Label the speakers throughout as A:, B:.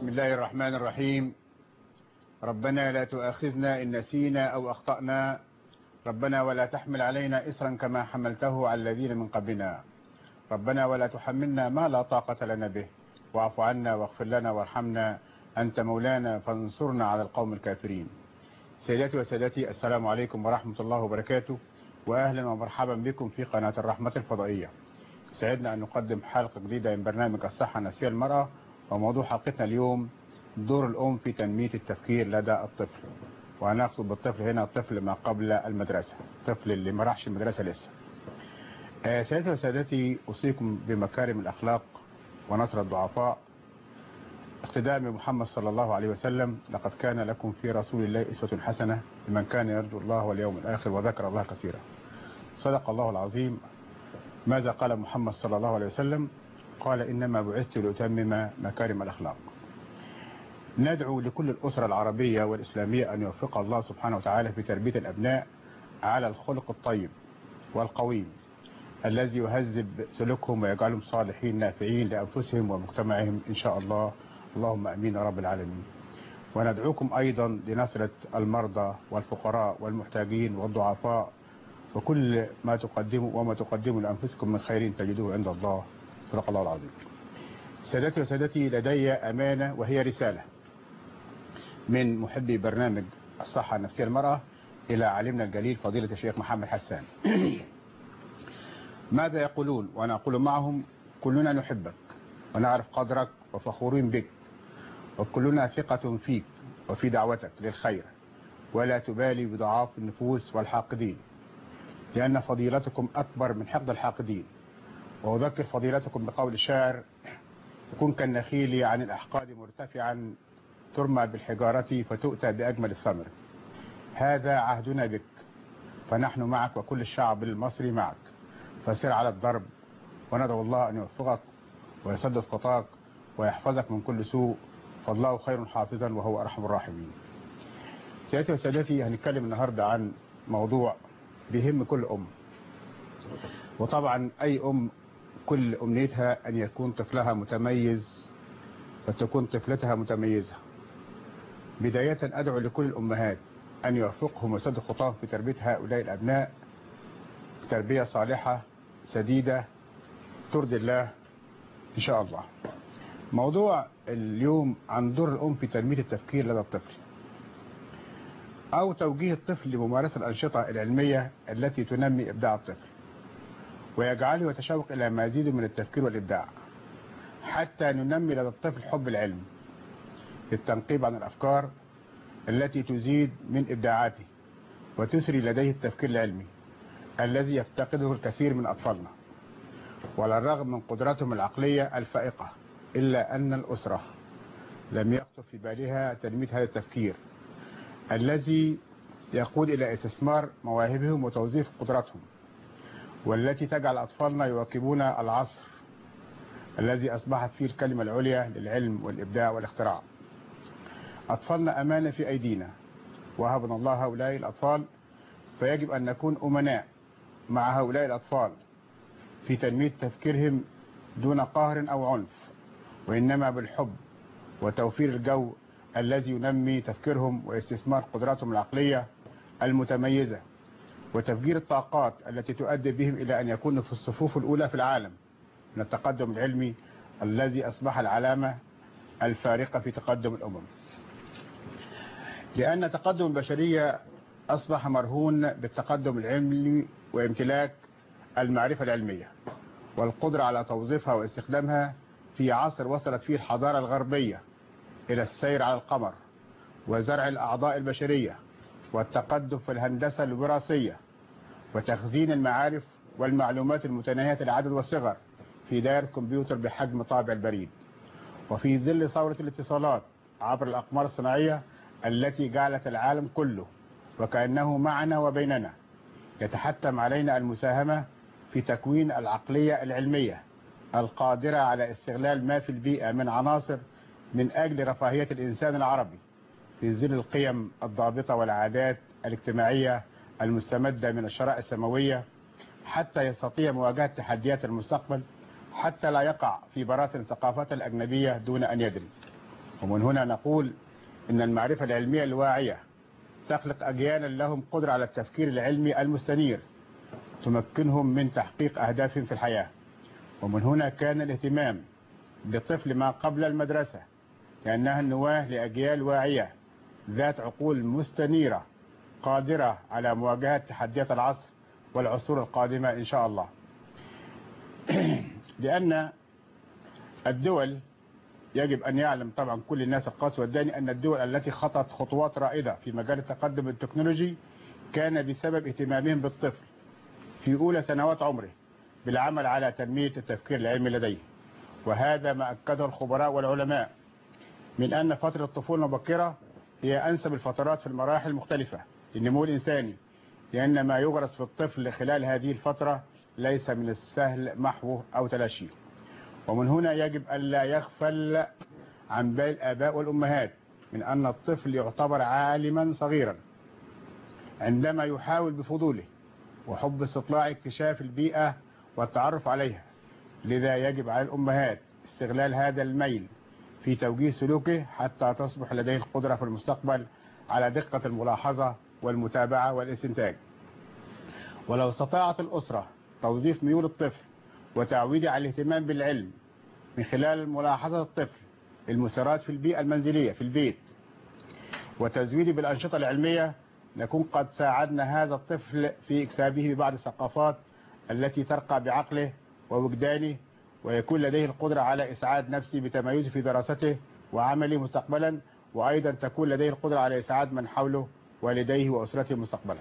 A: بسم الله الرحمن الرحيم ربنا لا تؤاخذنا إن نسينا أو أخطأنا ربنا ولا تحمل علينا إسرا كما حملته على الذين من قبلنا ربنا ولا تحملنا ما لا طاقة لنا به واعف عنا واغفر لنا وارحمنا أنت مولانا فانصرنا على القوم الكافرين سيداتي وسادتي السلام عليكم ورحمة الله وبركاته وأهلا ومرحبا بكم في قناة الرحمة الفضائية سعدنا أن نقدم حلقة جديدة من برنامج الصحة النفسية المرأة وموضوع حلقتنا اليوم دور الأم في تنمية التفكير لدى الطفل وأنا أقصد بالطفل هنا الطفل ما قبل المدرسة الطفل اللي ما راحش المدرسة لسه آه سيداتي وسادتي أوصيكم بمكارم الأخلاق ونصر الضعفاء اقتداء بمحمد صلى الله عليه وسلم لقد كان لكم في رسول الله إسوة حسنة لمن كان يرجو الله واليوم الآخر وذكر الله كثيرا صدق الله العظيم ماذا قال محمد صلى الله عليه وسلم قال إنما بعثت لأتمم مكارم الأخلاق ندعو لكل الأسرة العربية والإسلامية أن يوفق الله سبحانه وتعالى في تربية الأبناء على الخلق الطيب والقويم الذي يهذب سلوكهم ويجعلهم صالحين نافعين لأنفسهم ومجتمعهم إن شاء الله اللهم أمين رب العالمين وندعوكم أيضا لنصرة المرضى والفقراء والمحتاجين والضعفاء وكل ما تقدموا وما تقدموا لأنفسكم من خير تجدوه عند الله صدق الله العظيم سادتي وسادتي لدي أمانة وهي رسالة من محبي برنامج الصحة النفسية المرأة إلى علمنا الجليل فضيلة الشيخ محمد حسان ماذا يقولون وأنا أقول معهم كلنا نحبك ونعرف قدرك وفخورين بك وكلنا ثقة فيك وفي دعوتك للخير ولا تبالي بضعاف النفوس والحاقدين لأن فضيلتكم أكبر من حقد الحاقدين وأذكر فضيلتكم بقول الشاعر كن كالنخيل عن الأحقاد مرتفعا ترمى بالحجارة فتؤتى بأجمل الثمر هذا عهدنا بك فنحن معك وكل الشعب المصري معك فسر على الضرب وندعو الله أن يوفقك ويسدد خطاك ويحفظك من كل سوء فالله خير حافظا وهو أرحم الراحمين سيداتي وسادتي هنتكلم النهاردة عن موضوع بيهم كل أم وطبعا أي أم كل أمنيتها أن يكون طفلها متميز وتكون طفلتها متميزة بداية أدعو لكل الأمهات أن يوفقهم ويسد خطاهم في تربية هؤلاء الأبناء تربية صالحة سديدة ترضي الله إن شاء الله موضوع اليوم عن دور الأم في تنمية التفكير لدى الطفل أو توجيه الطفل لممارسة الأنشطة العلمية التي تنمي إبداع الطفل ويجعله يتشوق إلى مزيد من التفكير والإبداع حتى ننمي لدى الطفل حب العلم للتنقيب عن الأفكار التي تزيد من إبداعاته وتسري لديه التفكير العلمي الذي يفتقده الكثير من أطفالنا وعلى الرغم من قدراتهم العقلية الفائقة إلا أن الأسرة لم يخطر في بالها تنمية هذا التفكير الذي يقود إلى استثمار مواهبهم وتوظيف قدراتهم والتي تجعل أطفالنا يواكبون العصر الذي أصبحت فيه الكلمة العليا للعلم والإبداع والاختراع أطفالنا أمانة في أيدينا وهبنا الله هؤلاء الأطفال فيجب أن نكون أمناء مع هؤلاء الأطفال في تنمية تفكيرهم دون قهر أو عنف وإنما بالحب وتوفير الجو الذي ينمي تفكيرهم واستثمار قدراتهم العقلية المتميزة وتفجير الطاقات التي تؤدي بهم إلى أن يكونوا في الصفوف الأولى في العالم من التقدم العلمي الذي أصبح العلامة الفارقة في تقدم الأمم لأن تقدم البشرية أصبح مرهون بالتقدم العلمي وامتلاك المعرفة العلمية والقدرة على توظيفها واستخدامها في عصر وصلت فيه الحضارة الغربية إلى السير على القمر وزرع الأعضاء البشرية والتقدم في الهندسة الوراثية وتخزين المعارف والمعلومات المتناهية العدد والصغر في دائرة كمبيوتر بحجم طابع البريد وفي ظل ثورة الاتصالات عبر الأقمار الصناعية التي جعلت العالم كله وكأنه معنا وبيننا يتحتم علينا المساهمة في تكوين العقلية العلمية القادرة على استغلال ما في البيئة من عناصر من أجل رفاهية الإنسان العربي في ظل القيم الضابطة والعادات الاجتماعية المستمدة من الشرائع السماوية حتى يستطيع مواجهة تحديات المستقبل حتى لا يقع في براثن الثقافات الأجنبية دون أن يدري ومن هنا نقول إن المعرفة العلمية الواعية تخلق أجيالا لهم قدرة على التفكير العلمي المستنير تمكنهم من تحقيق أهدافهم في الحياة ومن هنا كان الاهتمام بطفل ما قبل المدرسة لأنها النواة لأجيال واعية ذات عقول مستنيرة قادرة على مواجهة تحديات العصر والعصور القادمة إن شاء الله لأن الدول يجب أن يعلم طبعا كل الناس القاس والداني أن الدول التي خطت خطوات رائدة في مجال التقدم التكنولوجي كان بسبب اهتمامهم بالطفل في أولى سنوات عمره بالعمل على تنمية التفكير العلمي لديه وهذا ما أكده الخبراء والعلماء من أن فترة الطفولة المبكرة هي أنسب الفترات في المراحل المختلفة للنمو الإنساني لأن ما يغرس في الطفل خلال هذه الفترة ليس من السهل محوه أو تلاشيه ومن هنا يجب ألا يغفل عن بال الآباء والأمهات من أن الطفل يعتبر عالما صغيرا عندما يحاول بفضوله وحب استطلاع اكتشاف البيئة والتعرف عليها لذا يجب على الأمهات استغلال هذا الميل في توجيه سلوكه حتى تصبح لديه القدرة في المستقبل على دقة الملاحظة والمتابعة والاستنتاج ولو استطاعت الأسرة توظيف ميول الطفل وتعويده على الاهتمام بالعلم من خلال ملاحظة الطفل المسارات في البيئة المنزلية في البيت وتزويده بالأنشطة العلمية نكون قد ساعدنا هذا الطفل في إكسابه ببعض الثقافات التي ترقى بعقله ووجدانه ويكون لديه القدرة على إسعاد نفسه بتميزه في دراسته وعمله مستقبلا وأيضا تكون لديه القدرة على إسعاد من حوله والديه وأسرته مستقبلا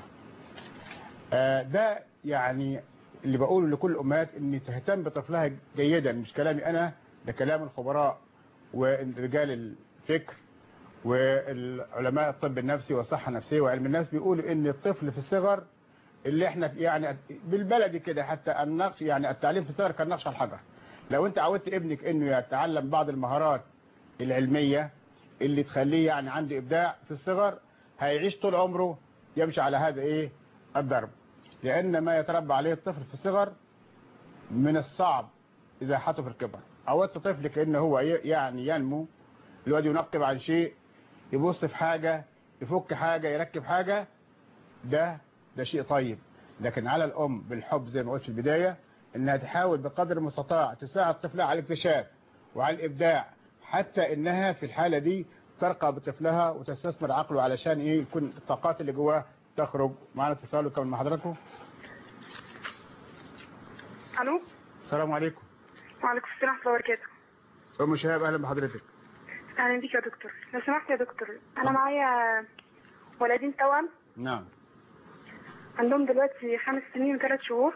A: آه ده يعني اللي بقوله لكل الأمهات أن تهتم بطفلها جيدا مش كلامي أنا ده كلام الخبراء ورجال الفكر والعلماء الطب النفسي والصحة النفسية وعلم النفس بيقولوا ان الطفل في الصغر اللي احنا يعني بالبلدي كده حتى النقش يعني التعليم في الصغر كالنقش على الحجر لو انت عودت ابنك انه يتعلم بعض المهارات العلمية اللي تخليه يعني عنده ابداع في الصغر هيعيش طول عمره يمشي على هذا ايه الضرب لان ما يتربى عليه الطفل في الصغر من الصعب ازاحته في الكبر عودت طفلك ان هو يعني ينمو الواد ينقب عن شيء يبص في حاجة يفك حاجة يركب حاجة ده ده شيء طيب لكن على الأم بالحب زي ما قلت في البداية انها تحاول بقدر المستطاع تساعد طفلها على الاكتشاف وعلى الإبداع حتى انها في الحالة دي ترقى بطفلها وتستثمر عقله علشان ايه يكون الطاقات اللي جواه تخرج معنا اتصال وكمان مع حضراتكم
B: الو
A: السلام عليكم
B: وعليكم السلام ورحمه الله وبركاته
A: ام شهاب اهلا بحضرتك
B: اهلا بيك يا دكتور لو سمحت يا دكتور انا معايا ولدين توأم
A: نعم
B: عندهم دلوقتي خمس سنين وثلاث شهور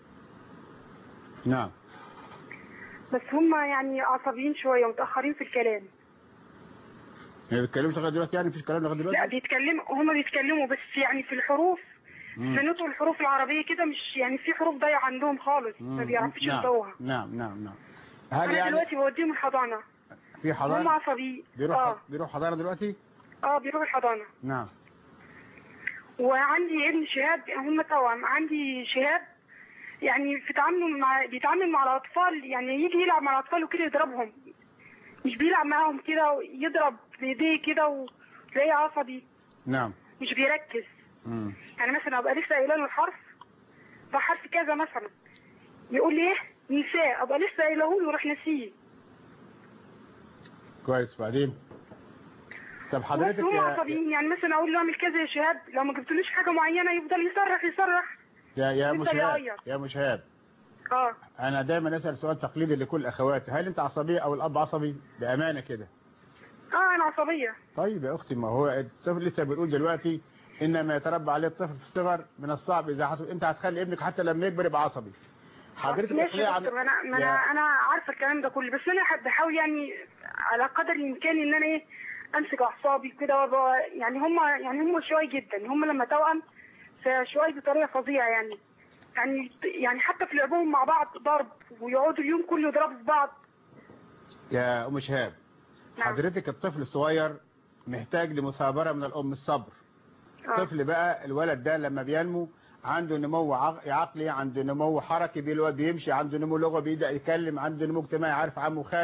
A: نعم
B: بس هم يعني عصبيين شويه ومتاخرين في الكلام
A: يعني بيتكلموا لغايه دلوقتي يعني مفيش كلام لغايه
B: لا
A: دلوقتي
B: بيتكلموا هم بيتكلموا بس يعني في الحروف
A: مم.
B: في نطق الحروف العربيه كده مش يعني في حروف ضايعه عندهم خالص ما
A: مم.
B: بيعرفوش
A: نعم
B: ينطقوها
A: نعم نعم نعم هل
B: انا
A: يعني
B: دلوقتي بوديهم الحضانه
A: في
B: هم
A: حضانه
B: عصبيين
A: بيروح
B: اه
A: بيروح حضانه دلوقتي
B: اه بيروحوا الحضانه
A: نعم
B: وعندي ابن شهاب هم توأم عندي شهاب يعني في تعامله مع بيتعامل مع الأطفال يعني يجي يلعب مع الأطفال وكده يضربهم مش بيلعب معاهم كده يضرب بإيديه كده وتلاقيه عصبي
A: نعم
B: مش بيركز
A: مم.
B: يعني مثلا أبقى لسه قايله له الحرف ده حرف كذا مثلا يقول لي إيه نساء أبقى لسه قايله له يروح نسيه
A: كويس بعدين طب حضرتك
B: بس هم
A: يا
B: عصبيين يعني مثلا أقول له اعمل كذا يا شهاب لو ما جبتلوش حاجة معينة يفضل يصرخ يصرخ
A: يا يا
B: لسه
A: مشهاب
B: يعيط.
A: يا مشهاب
B: اه
A: انا دايما اسال سؤال تقليدي لكل الاخوات هل انت عصبيه او الاب عصبي بامانه كده
B: اه أنا عصبية
A: طيب يا اختي ما هو الطفل لسه بيقول دلوقتي انما يتربى عليه الطفل في الصغر من الصعب ازاحته انت هتخلي ابنك حتى لما يكبر يبقى عصبي حضرتك
B: ماشي
A: اقلعي
B: يا
A: عن
B: دكتور انا ما
A: يا-
B: انا انا عارفه الكلام ده كله بس انا ح- بحاول يعني على قدر الامكان ان انا ايه امسك اعصابي كده وابقى يعني هم يعني هم شوي جدا هم لما توأم فشوي بطريقه فظيعه يعني يعني يعني حتى في لعبهم مع بعض ضرب ويقعدوا اليوم كله يضربوا في بعض
A: يا ام شهاب
B: نعم.
A: حضرتك الطفل الصغير محتاج لمثابره من الام الصبر
B: آه.
A: الطفل بقى الولد ده لما بينمو عنده نمو عق- عقلي عنده نمو حركي بيلو- بيمشي عنده نمو لغة بيبدأ يتكلم عنده نمو اجتماعي عارف عمه وخاله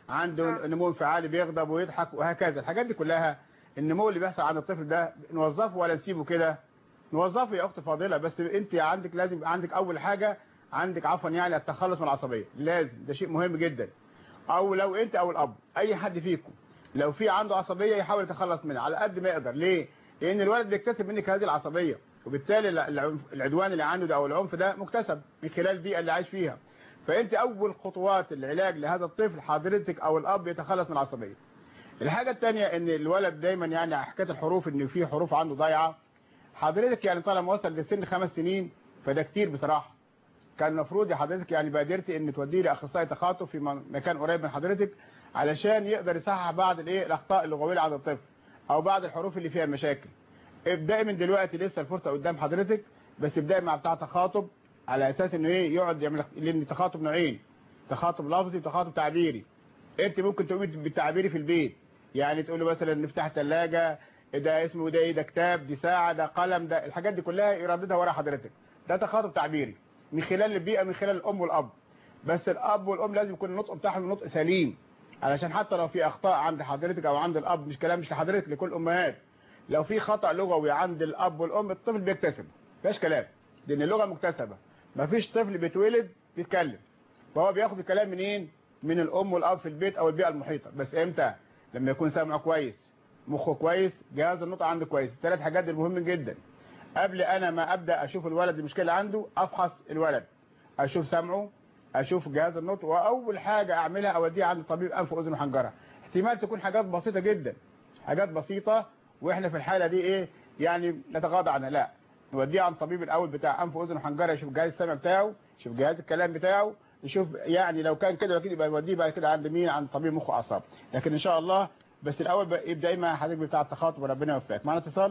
A: عنده
B: آه.
A: نمو انفعالي بيغضب ويضحك وهكذا الحاجات دي كلها النمو اللي بيحصل عند الطفل ده نوظفه ولا نسيبه كده نوظفه يا اخت فاضله بس انت عندك لازم يبقى عندك اول حاجه عندك عفوا يعني التخلص من العصبيه لازم ده شيء مهم جدا او لو انت او الاب اي حد فيكم لو في عنده عصبيه يحاول يتخلص منها على قد ما يقدر ليه لان الولد بيكتسب منك هذه العصبيه وبالتالي الع- العنف- العدوان اللي عنده ده او العنف ده مكتسب من خلال البيئه اللي عايش فيها فانت اول خطوات العلاج لهذا الطفل حضرتك او الاب يتخلص من العصبيه الحاجه الثانيه ان الولد دايما يعني حكايه الحروف ان في حروف عنده ضايعه حضرتك يعني طالما وصل لسن خمس سنين فده كتير بصراحه كان المفروض يا حضرتك يعني بادرتي ان توديه لاخصائي تخاطب في من- مكان قريب من حضرتك علشان يقدر يصحح بعض الايه الاخطاء اللغويه عند الطفل او بعض الحروف اللي فيها مشاكل ابدأي من دلوقتي لسه الفرصه قدام حضرتك بس ابدأي مع بتاع تخاطب على اساس انه ايه يقعد يعمل لان التخاطب نوعين تخاطب لفظي وتخاطب تعبيري انت ممكن تقومي بالتعبيري في البيت يعني تقول له مثلا نفتح ثلاجه ده اسمه ده ايه ده كتاب دي ساعه ده قلم ده الحاجات دي كلها يرددها ورا حضرتك ده تخاطب تعبيري من خلال البيئه من خلال الام والاب بس الاب والام لازم يكون النطق بتاعهم نطق سليم علشان حتى لو في اخطاء عند حضرتك او عند الاب مش كلام مش لحضرتك لكل الامهات لو في خطا لغوي عند الاب والام الطفل بيكتسب مفيش كلام لان اللغه مكتسبه مفيش طفل بيتولد بيتكلم فهو بياخد الكلام منين من الام والاب في البيت او البيئه المحيطه بس امتى لما يكون سامعه كويس مخه كويس جهاز النطق عنده كويس الثلاث حاجات دي مهمه جدا قبل انا ما ابدا اشوف الولد المشكله عنده افحص الولد اشوف سمعه اشوف جهاز النطق واول حاجه اعملها اوديه عند طبيب انف واذن وحنجره احتمال تكون حاجات بسيطه جدا حاجات بسيطه واحنا في الحاله دي ايه يعني نتغاضى عنها لا نوديه عند طبيب الاول بتاع انف واذن وحنجره يشوف جهاز السمع بتاعه يشوف جهاز الكلام بتاعه يشوف يعني لو كان كده اكيد يبقى يوديه بعد كده عند مين عند طبيب مخ واعصاب لكن ان شاء الله بس الاول بقى يبدا مع حضرتك بتاع التخاطب وربنا يوفقك معنا اتصال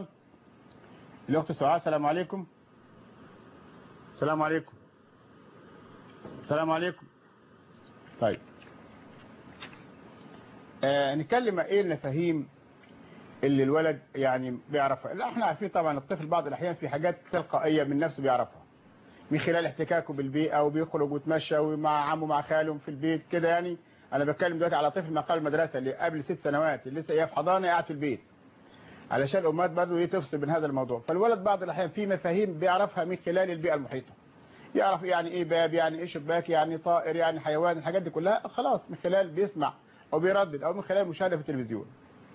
A: الاخت سعاد السلام عليكم السلام عليكم السلام عليكم طيب آه نتكلم ايه المفاهيم اللي الولد يعني بيعرفها لا احنا عارفين طبعا الطفل بعض الاحيان في حاجات تلقائيه من نفسه بيعرفها من خلال احتكاكه بالبيئه وبيخرج ويتمشى مع عمه مع خاله في البيت كده يعني انا بتكلم دلوقتي على طفل ما قبل المدرسه اللي قبل ست سنوات اللي لسه ايه في حضانه قاعد في البيت علشان الامهات برضه ايه تفصل بين هذا الموضوع فالولد بعض الاحيان في مفاهيم بيعرفها من خلال البيئه المحيطه يعرف يعني ايه باب يعني ايه شباك يعني طائر يعني حيوان الحاجات دي كلها خلاص من خلال بيسمع او بيردد او من خلال مشاهده في التلفزيون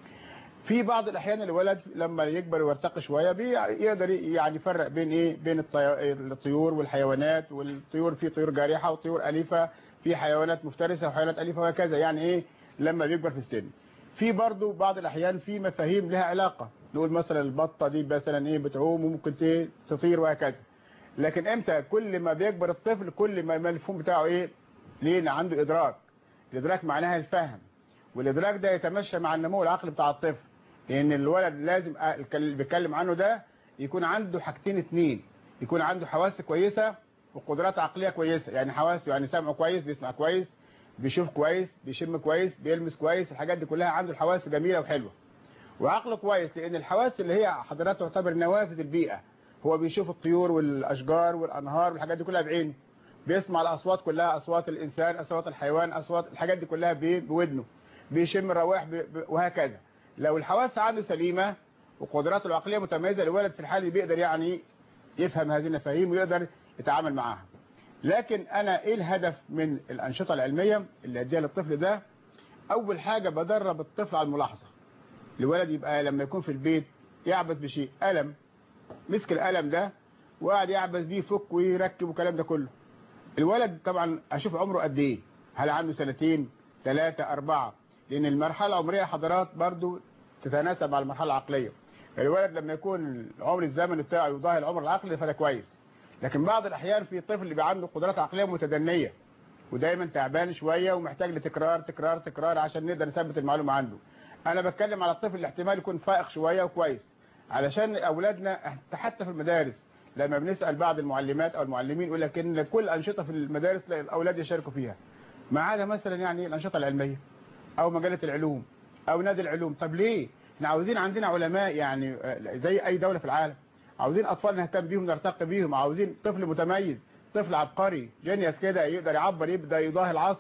A: في بعض الاحيان الولد لما يكبر ويرتقي شويه بيقدر يعني يفرق بين ايه بين الطي- الطيور والحيوانات والطيور في طيور جارحه وطيور اليفه في حيوانات مفترسه وحيوانات اليفه وهكذا يعني ايه لما بيكبر في السن في برضه بعض الاحيان في مفاهيم لها علاقه نقول مثلا البطه دي مثلا ايه بتعوم وممكن ت- تطير وهكذا لكن امتى كل ما بيكبر الطفل كل ما المفهوم بتاعه ايه ليه عنده ادراك الادراك معناها الفهم والادراك ده يتمشى مع النمو العقلي بتاع الطفل لان الولد لازم أ- الك- اللي بيتكلم عنه ده يكون عنده حاجتين اتنين يكون عنده حواس كويسه وقدرات عقليه كويسه يعني حواس يعني سمعه كويس بيسمع كويس بيشوف كويس بيشم كويس بيلمس كويس الحاجات دي كلها عنده الحواس جميله وحلوه وعقله كويس لان الحواس اللي هي حضرتك تعتبر نوافذ البيئه هو بيشوف الطيور والاشجار والانهار والحاجات دي كلها بعينه بيسمع الاصوات كلها اصوات الانسان اصوات الحيوان اصوات الحاجات دي كلها بي- بودنه بيشم الروائح ب- ب- وهكذا لو الحواس عنده سليمه وقدراته العقليه متميزه الولد في الحاله دي بيقدر يعني يفهم هذه المفاهيم ويقدر يتعامل معاها لكن انا ايه الهدف من الانشطه العلميه اللي اديها للطفل ده اول حاجه بدرب الطفل على الملاحظه الولد يبقى لما يكون في البيت يعبث بشيء قلم مسك القلم ده وقعد يعبث بيه يفك ويركب والكلام ده كله الولد طبعا اشوف عمره قد ايه هل عنده سنتين ثلاثة أربعة لأن المرحلة العمرية حضرات برضو تتناسب مع المرحلة العقلية الولد لما يكون العمر الزمني بتاعه يضاهي العمر العقلي فده كويس لكن بعض الأحيان في طفل بيبقى عنده قدرات عقلية متدنية ودايما تعبان شوية ومحتاج لتكرار تكرار تكرار عشان نقدر نثبت المعلومة عنده أنا بتكلم على الطفل اللي احتمال يكون فائق شوية وكويس علشان أولادنا حتى في المدارس لما بنسأل بعض المعلمات أو المعلمين يقول لك إن كل أنشطة في المدارس الأولاد يشاركوا فيها ما عدا مثلا يعني الأنشطة العلمية أو مجلة العلوم أو نادي العلوم طب ليه؟ احنا عاوزين عندنا علماء يعني آه، زي أي دولة في العالم عاوزين أطفال نهتم بيهم نرتقي بيهم عاوزين طفل متميز طفل عبقري جينيوس كده يقدر يعبر يبدأ يضاهي العصر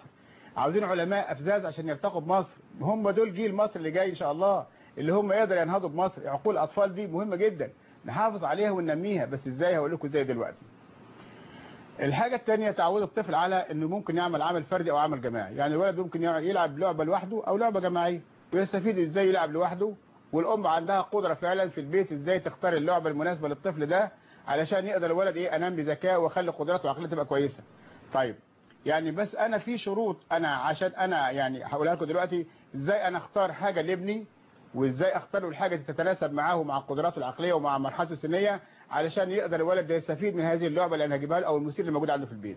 A: عاوزين علماء افزاز عشان يرتقوا بمصر هم دول جيل مصر اللي جاي ان شاء الله اللي هم يقدر ينهضوا بمصر عقول الاطفال دي مهمه جدا نحافظ عليها وننميها بس ازاي هقول لكم ازاي دلوقتي الحاجة الثانية تعود الطفل على انه ممكن يعمل عمل فردي او عمل جماعي يعني الولد ممكن يلعب لعبة لوحده او لعبة جماعية ويستفيد ازاي يلعب لوحده والام عندها قدرة فعلا في البيت ازاي تختار اللعبة المناسبة للطفل ده علشان يقدر الولد ايه انام بذكاء واخلي قدراته وعقليته تبقى كويسة طيب يعني بس انا في شروط انا عشان انا يعني هقولها لكم دلوقتي ازاي انا اختار حاجة لابني وازاي اختار له الحاجة اللي تتناسب معاه ومع قدراته العقلية ومع مرحلته السنية علشان يقدر الولد ده يستفيد من هذه اللعبة اللي انا هجيبها له او المثير اللي موجود عنده في البيت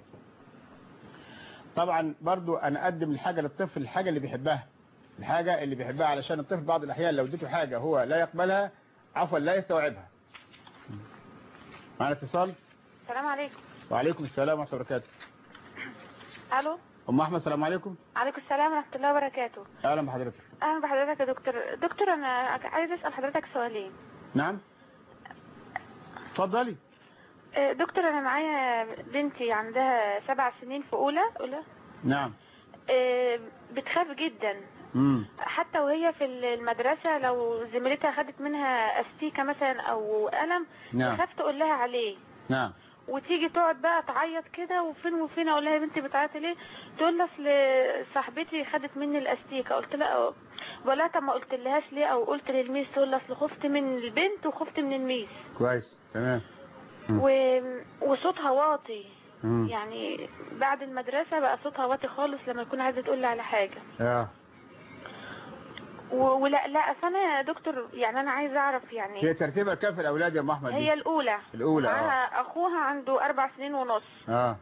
A: طبعا برضو انا اقدم الحاجة للطفل الحاجة اللي بيحبها الحاجة اللي بيحبها علشان الطفل بعض الاحيان لو اديته حاجة هو لا يقبلها عفوا لا يستوعبها معنا اتصال
C: السلام عليكم
A: وعليكم السلام ورحمة الله وبركاته
C: الو
A: ام احمد السلام عليكم
C: عليكم السلام ورحمه الله وبركاته
A: اهلا بحضرتك
C: اهلا بحضرتك يا دكتور دكتور انا عايز اسال حضرتك سؤالين
A: نعم اتفضلي
C: آه، دكتور انا معايا بنتي عندها سبع سنين في اولى اولى
A: نعم
C: آه، بتخاف جدا
A: امم
C: حتى وهي في المدرسة لو زميلتها خدت منها استيكة مثلا او قلم
A: نعم.
C: تخاف تقول لها عليه
A: نعم
C: وتيجي تقعد بقى تعيط كده وفين وفين اقول لها يا بنتي بتعيطي ليه تقول لي اصل صاحبتي خدت مني الاستيكه قلت لها بقول لها طب ما قلت لهاش ليه او قلت للميس تقول لي اصل خفت من البنت وخفت من الميس
A: كويس تمام مم.
C: و... وصوتها واطي
A: مم.
C: يعني بعد المدرسه بقى صوتها واطي خالص لما يكون عايزه تقول لي على حاجه
A: اه
C: و... ولا لا أصل انا يا دكتور يعني انا عايزه اعرف يعني
A: هي ترتيبها كام في الاولاد يا ام احمد دي؟
C: هي الاولى
A: الأولى، آه.
C: معاها اخوها عنده اربع سنين ونص
A: اه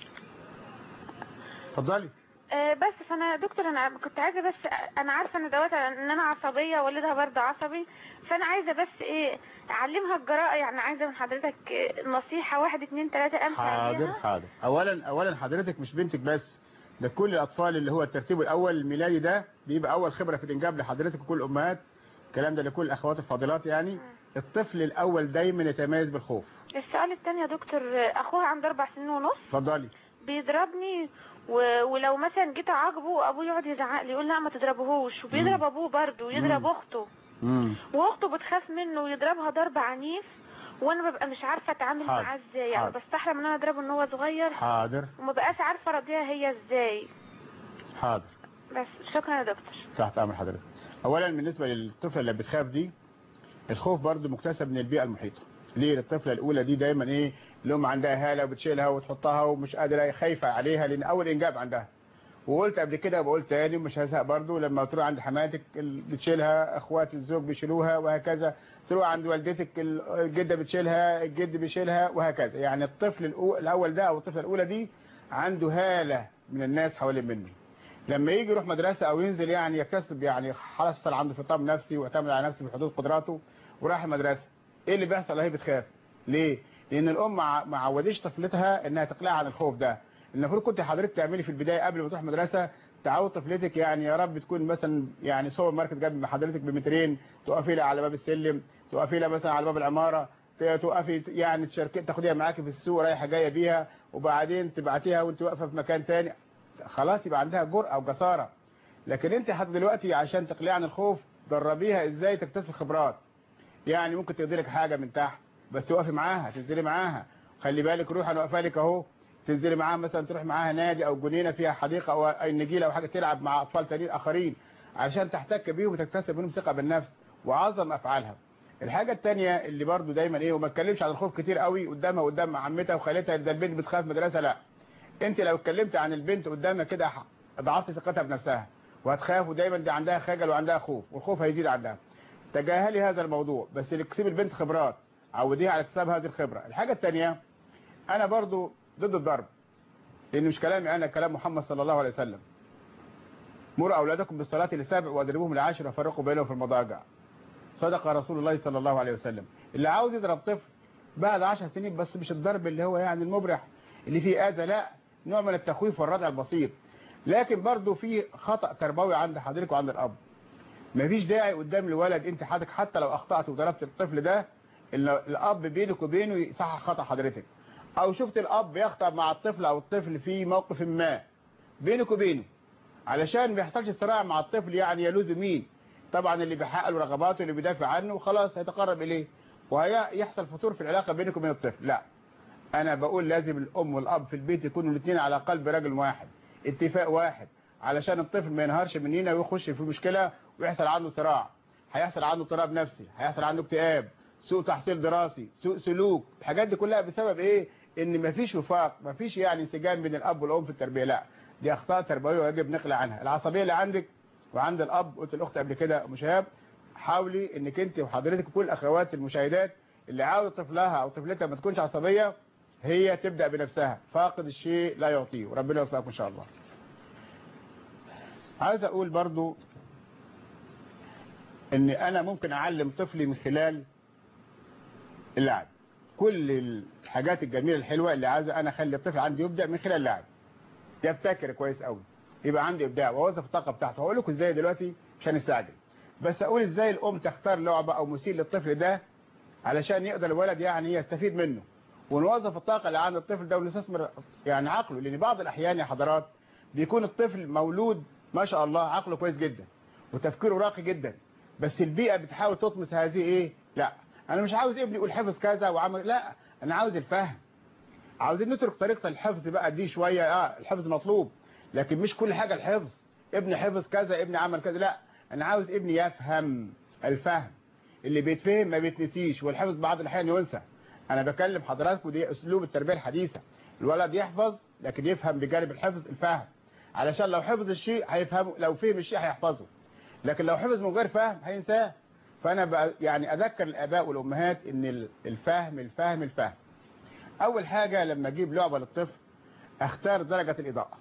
A: اتفضلي
C: آه، بس فانا يا دكتور انا كنت عايزه بس انا عارفه ان دوت ان انا عصبيه والدها برضه عصبي فانا عايزه بس ايه اعلمها الجراءه يعني عايزه من حضرتك آه، نصيحه واحد اتنين تلاته امشي
A: حاضر
C: عليها
A: حاضر اولا اولا حضرتك مش بنتك بس ده كل الاطفال اللي هو الترتيب الاول الميلادي ده بيبقى اول خبره في الانجاب لحضرتك وكل الامهات الكلام ده لكل الاخوات الفاضلات يعني الطفل الاول دايما يتميز بالخوف
C: السؤال الثاني يا دكتور آه، اخوها عنده اربع سنين ونص
A: اتفضلي
C: بيضربني و... ولو مثلا جيت اعاقبه ابوه يقعد يزعق لي يقول لا ما تضربهوش وبيضرب ابوه برضه ويضرب
A: مم.
C: اخته
A: امم
C: واخته بتخاف منه ويضربها ضرب عنيف وانا ببقى مش عارفه اتعامل
A: حاضر.
C: معاه ازاي يعني
A: حاضر.
C: بستحرم ان انا اضربه ان هو صغير
A: حاضر
C: وما بقاش عارفه ارضيها هي ازاي
A: حاضر
C: بس شكرا يا دكتور
A: تحت امر حضرتك اولا بالنسبه للطفله اللي بتخاف دي الخوف برضو مكتسب من البيئه المحيطه ليه الطفله الاولى دي دايما ايه الام عندها هاله وبتشيلها وتحطها ومش قادره خايفه عليها لان اول انجاب عندها وقلت قبل كده وبقول تاني ومش هزهق برضو لما تروح عند حماتك ال- بتشيلها اخوات الزوج بيشيلوها وهكذا تروح عند والدتك ال- الجده بتشيلها الجد بيشيلها وهكذا يعني الطفل الأو- الاول ده او الطفله الاولى دي عنده هاله من الناس حوالين منه لما يجي يروح مدرسة او ينزل يعني يكتسب يعني حصل عنده خطاب نفسي واعتمد على نفسه بحدود قدراته وراح المدرسة ايه اللي بيحصل هي بتخاف ليه لان الام ما ما عودتش طفلتها انها تقلع عن الخوف ده المفروض كنت حضرتك تعملي في البداية قبل ما تروح مدرسة تعود طفلتك يعني يا رب تكون مثلا يعني سوبر ماركت جنب حضرتك بمترين تقفي لها على باب السلم تقفي لها مثلا على باب العمارة ت- تقفي يعني تشاركي تاخديها معاكي في السوق رايحة جاية بيها وبعدين تبعتيها وانت واقفة في مكان تاني خلاص يبقى عندها جرأة وجسارة لكن انت حتى دلوقتي عشان تقلع عن الخوف دربيها ازاي تكتسب خبرات يعني ممكن تقضي لك حاجة من تحت بس توقفي معاها تنزلي معاها خلي بالك روح انا واقفه لك اهو تنزلي معاها مثلا تروح معاها نادي او جنينه فيها حديقه او اي نجيله او حاجه تلعب مع اطفال تانيين اخرين عشان تحتك بيهم وتكتسب منهم ثقه بالنفس وعظم افعالها الحاجه الثانيه اللي برضو دايما ايه وما اتكلمش عن الخوف كتير قوي قدامها قدام عمتها وخالتها ده البنت بتخاف مدرسه لا انت لو اتكلمت عن البنت قدامها كده ضعفت ثقتها بنفسها وهتخاف ودايما دي عندها خجل وعندها خوف والخوف هيزيد عندها تجاهلي هذا الموضوع بس اكسبي البنت خبرات عوديها على اكتساب هذه الخبرة الحاجة الثانية انا برضو ضد الضرب لان مش كلامي انا كلام محمد صلى الله عليه وسلم مروا اولادكم بالصلاة لسبع واضربوهم لعشر وفرقوا بينهم في المضاجع صدق رسول الله صلى الله عليه وسلم اللي عاوز يضرب طفل بعد 10 سنين بس مش الضرب اللي هو يعني المبرح اللي فيه اذى لا نوع من التخويف والردع البسيط لكن برضو في خطأ تربوي عند حضرتك وعند الاب مفيش داعي قدام الولد انت حضرتك حتى لو اخطأت وضربت الطفل ده ال- الاب بينك وبينه يصحح خطأ حضرتك او شفت الاب يخطأ مع الطفل او الطفل في موقف ما بينك وبينه علشان ما يحصلش صراع مع الطفل يعني يلوذ مين طبعا اللي بيحقق له رغباته اللي بيدافع عنه وخلاص هيتقرب اليه وهيحصل فتور في العلاقه بينك وبين الطفل لا انا بقول لازم الام والاب في البيت يكونوا الاثنين على قلب رجل واحد اتفاق واحد علشان الطفل ما ينهارش مننا ويخش في مشكله ويحصل عنده صراع هيحصل عنده اضطراب نفسي هيحصل عنده اكتئاب سوء تحصيل دراسي سوء سلوك الحاجات دي كلها بسبب ايه ان مفيش وفاق مفيش يعني انسجام بين الاب والام في التربيه لا دي اخطاء تربويه ويجب نقلع عنها العصبيه اللي عندك وعند الاب قلت الاخت قبل كده ام شهاب حاولي انك انت وحضرتك وكل الاخوات المشاهدات اللي عاوز طفلها او طفلتها ما تكونش عصبيه هي تبدا بنفسها فاقد الشيء لا يعطيه وربنا يوفقكم ان شاء الله عايز اقول برضو ان انا ممكن اعلم طفلي من خلال اللعب كل الحاجات الجميله الحلوه اللي عايز انا اخلي الطفل عندي يبدا من خلال اللعب يبتكر كويس قوي يبقى عندي ابداع واوظف الطاقه بتاعته هقول لكم ازاي دلوقتي مش هنستعجل بس اقول ازاي الام تختار لعبه او مثير للطفل ده علشان يقدر الولد يعني يستفيد منه ونوظف الطاقه اللي عند الطفل ده ونستثمر يعني عقله لان بعض الاحيان يا حضرات بيكون الطفل مولود ما شاء الله عقله كويس جدا وتفكيره راقي جدا بس البيئه بتحاول تطمس هذه ايه لا انا مش عاوز ابني يقول حفظ كذا وعمل لا انا عاوز الفهم عاوزين نترك طريقه الحفظ بقى دي شويه اه الحفظ مطلوب لكن مش كل حاجه الحفظ ابني حفظ كذا ابني عمل كذا لا انا عاوز ابني يفهم الفهم اللي بيتفهم ما بيتنسيش والحفظ بعض الاحيان ينسى انا بكلم حضراتكم دي اسلوب التربيه الحديثه الولد يحفظ لكن يفهم بجانب الحفظ الفهم علشان لو حفظ الشيء هيفهمه لو فهم الشيء هيحفظه لكن لو حفظ من غير فهم هينساه فانا بقى يعني اذكر الاباء والامهات ان الفهم الفهم الفهم اول حاجه لما اجيب لعبه للطفل اختار درجه الاضاءه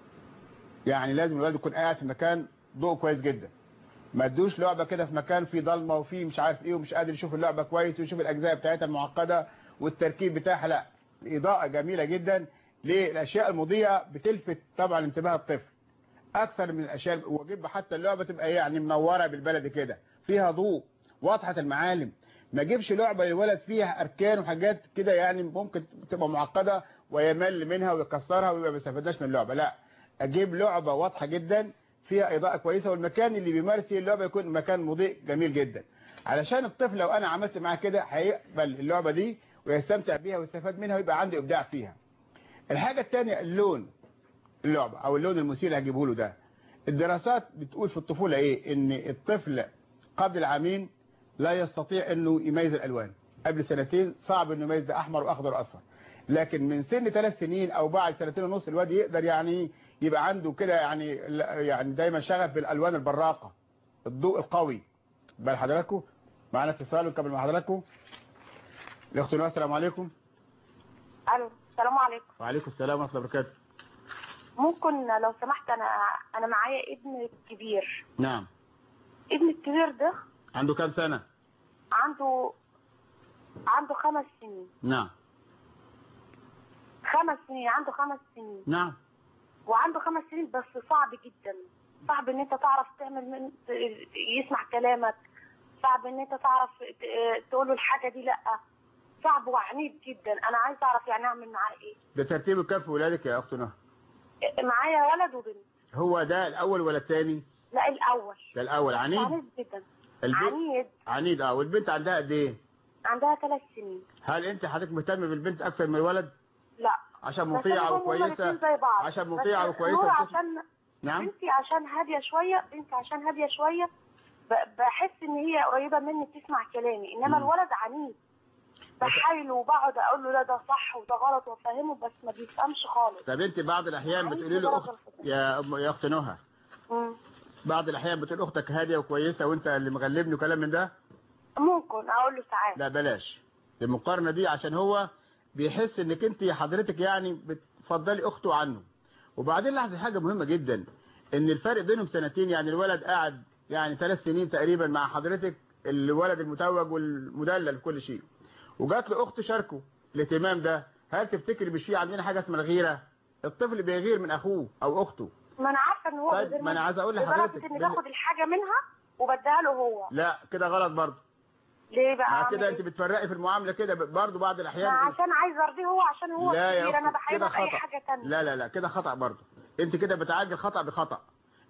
A: يعني لازم الولد يكون قاعد في مكان ضوء كويس جدا ما ادوش لعبه كده في مكان فيه ضلمه وفيه مش عارف ايه ومش قادر يشوف اللعبه كويس ويشوف الاجزاء بتاعتها المعقده والتركيب بتاعها لا الاضاءه جميله جدا ليه الاشياء المضيئه بتلفت طبعا انتباه الطفل اكثر من الاشياء واجيب حتى اللعبه تبقى يعني منوره بالبلد كده فيها ضوء واضحه المعالم ما اجيبش لعبه للولد فيها اركان وحاجات كده يعني ممكن تبقى معقده ويمل منها ويكسرها ويبقى ما يستفادش من اللعبه لا اجيب لعبه واضحه جدا فيها اضاءه كويسه والمكان اللي بيمارس فيه اللعبه يكون مكان مضيء جميل جدا علشان الطفل لو انا عملت معاه كده هيقبل اللعبه دي ويستمتع بيها ويستفاد منها ويبقى عنده ابداع فيها الحاجه الثانيه اللون اللعبه او اللون المثير اللي هجيبه له ده الدراسات بتقول في الطفوله ايه ان الطفل قبل العامين لا يستطيع انه يميز الالوان قبل سنتين صعب انه يميز ده احمر واخضر واصفر لكن من سن ثلاث سنين او بعد سنتين ونص الواد يقدر يعني يبقى عنده كده يعني يعني دايما شغف بالالوان البراقه الضوء القوي بل حضراتكم معانا اتصال ونكمل مع حضراتكم الاخت نوى السلام عليكم
D: الو السلام عليكم
A: وعليكم السلام ورحمه الله وبركاته
D: ممكن لو سمحت انا انا معايا ابن كبير
A: نعم
D: ابن الكبير ده
A: عنده كام سنه
D: عنده عنده خمس سنين
A: نعم
D: خمس سنين عنده خمس سنين
A: نعم
D: وعنده خمس سنين بس صعب جدا صعب ان انت تعرف تعمل من يسمع كلامك صعب ان انت تعرف تقول له الحاجه دي لا صعب وعنيد جدا انا عايز اعرف يعني اعمل معاه ايه
A: ده ترتيب كام في ولادك يا اخت نهى
D: معايا ولد وبنت
A: هو ده الاول ولا الثاني
D: لا الاول
A: ده الاول عنيد
D: عنيد جدا
A: البنت
D: عنيد
A: عنيد اه والبنت عندها قد ايه
D: عندها ثلاث سنين
A: هل انت حضرتك مهتم بالبنت اكثر من الولد
D: لا
A: عشان
D: بس
A: مطيعه
D: هما
A: وكويسه
D: الاتنين زي بعض.
A: عشان
D: بس
A: مطيعه وكويسه
D: نور
A: وبتسمع-
D: عشان
A: نعم
D: بنتي عشان هاديه شويه بنتي عشان هاديه شويه ب- بحس ان هي قريبه مني بتسمع كلامي انما
A: مم.
D: الولد عنيد بحايله وبقعد اقول له لا ده صح وده غلط وافهمه بس ما بيفهمش خالص
A: طب انت بعض الاحيان
D: عايز
A: بتقولي له
D: درجة
A: اخت
D: الخطأ.
A: يا أم- يا اخت نهى
D: مم.
A: بعض الاحيان بتقول اختك هاديه وكويسه وانت اللي مغلبني وكلام من ده
D: ممكن اقول له ساعات
A: لا بلاش المقارنه دي عشان هو بيحس انك انت حضرتك يعني بتفضلي اخته عنه وبعدين لاحظي حاجه مهمه جدا ان الفرق بينهم سنتين يعني الولد قاعد يعني ثلاث سنين تقريبا مع حضرتك الولد المتوج والمدلل كل شيء وجات له اخت شاركه الاهتمام ده هل تفتكري مش في عندنا حاجه اسمها الغيره الطفل بيغير من اخوه او اخته
D: ما انا عارفه ان هو
A: طيب،
D: غير
A: ما أنا
D: مني.
A: عايز أقول
D: لدرجة
A: لحضرتك
D: اني
A: بال-
D: باخد الحاجه منها وبديها له هو
A: لا كده غلط برضه
D: ليه بقى
A: مع
D: أعمل
A: كده
D: إيه؟
A: انت بتفرقي في المعامله كده برضه بعض
D: ما
A: الاحيان
D: عشان عايز ارضيه هو عشان هو
A: لا يا
D: كبير انا
A: أختي،
D: بحايله
A: كده
D: باي
A: خطأ.
D: حاجه تانية
A: لا لا لا كده خطأ برضه انت كده بتعالج الخطأ بخطأ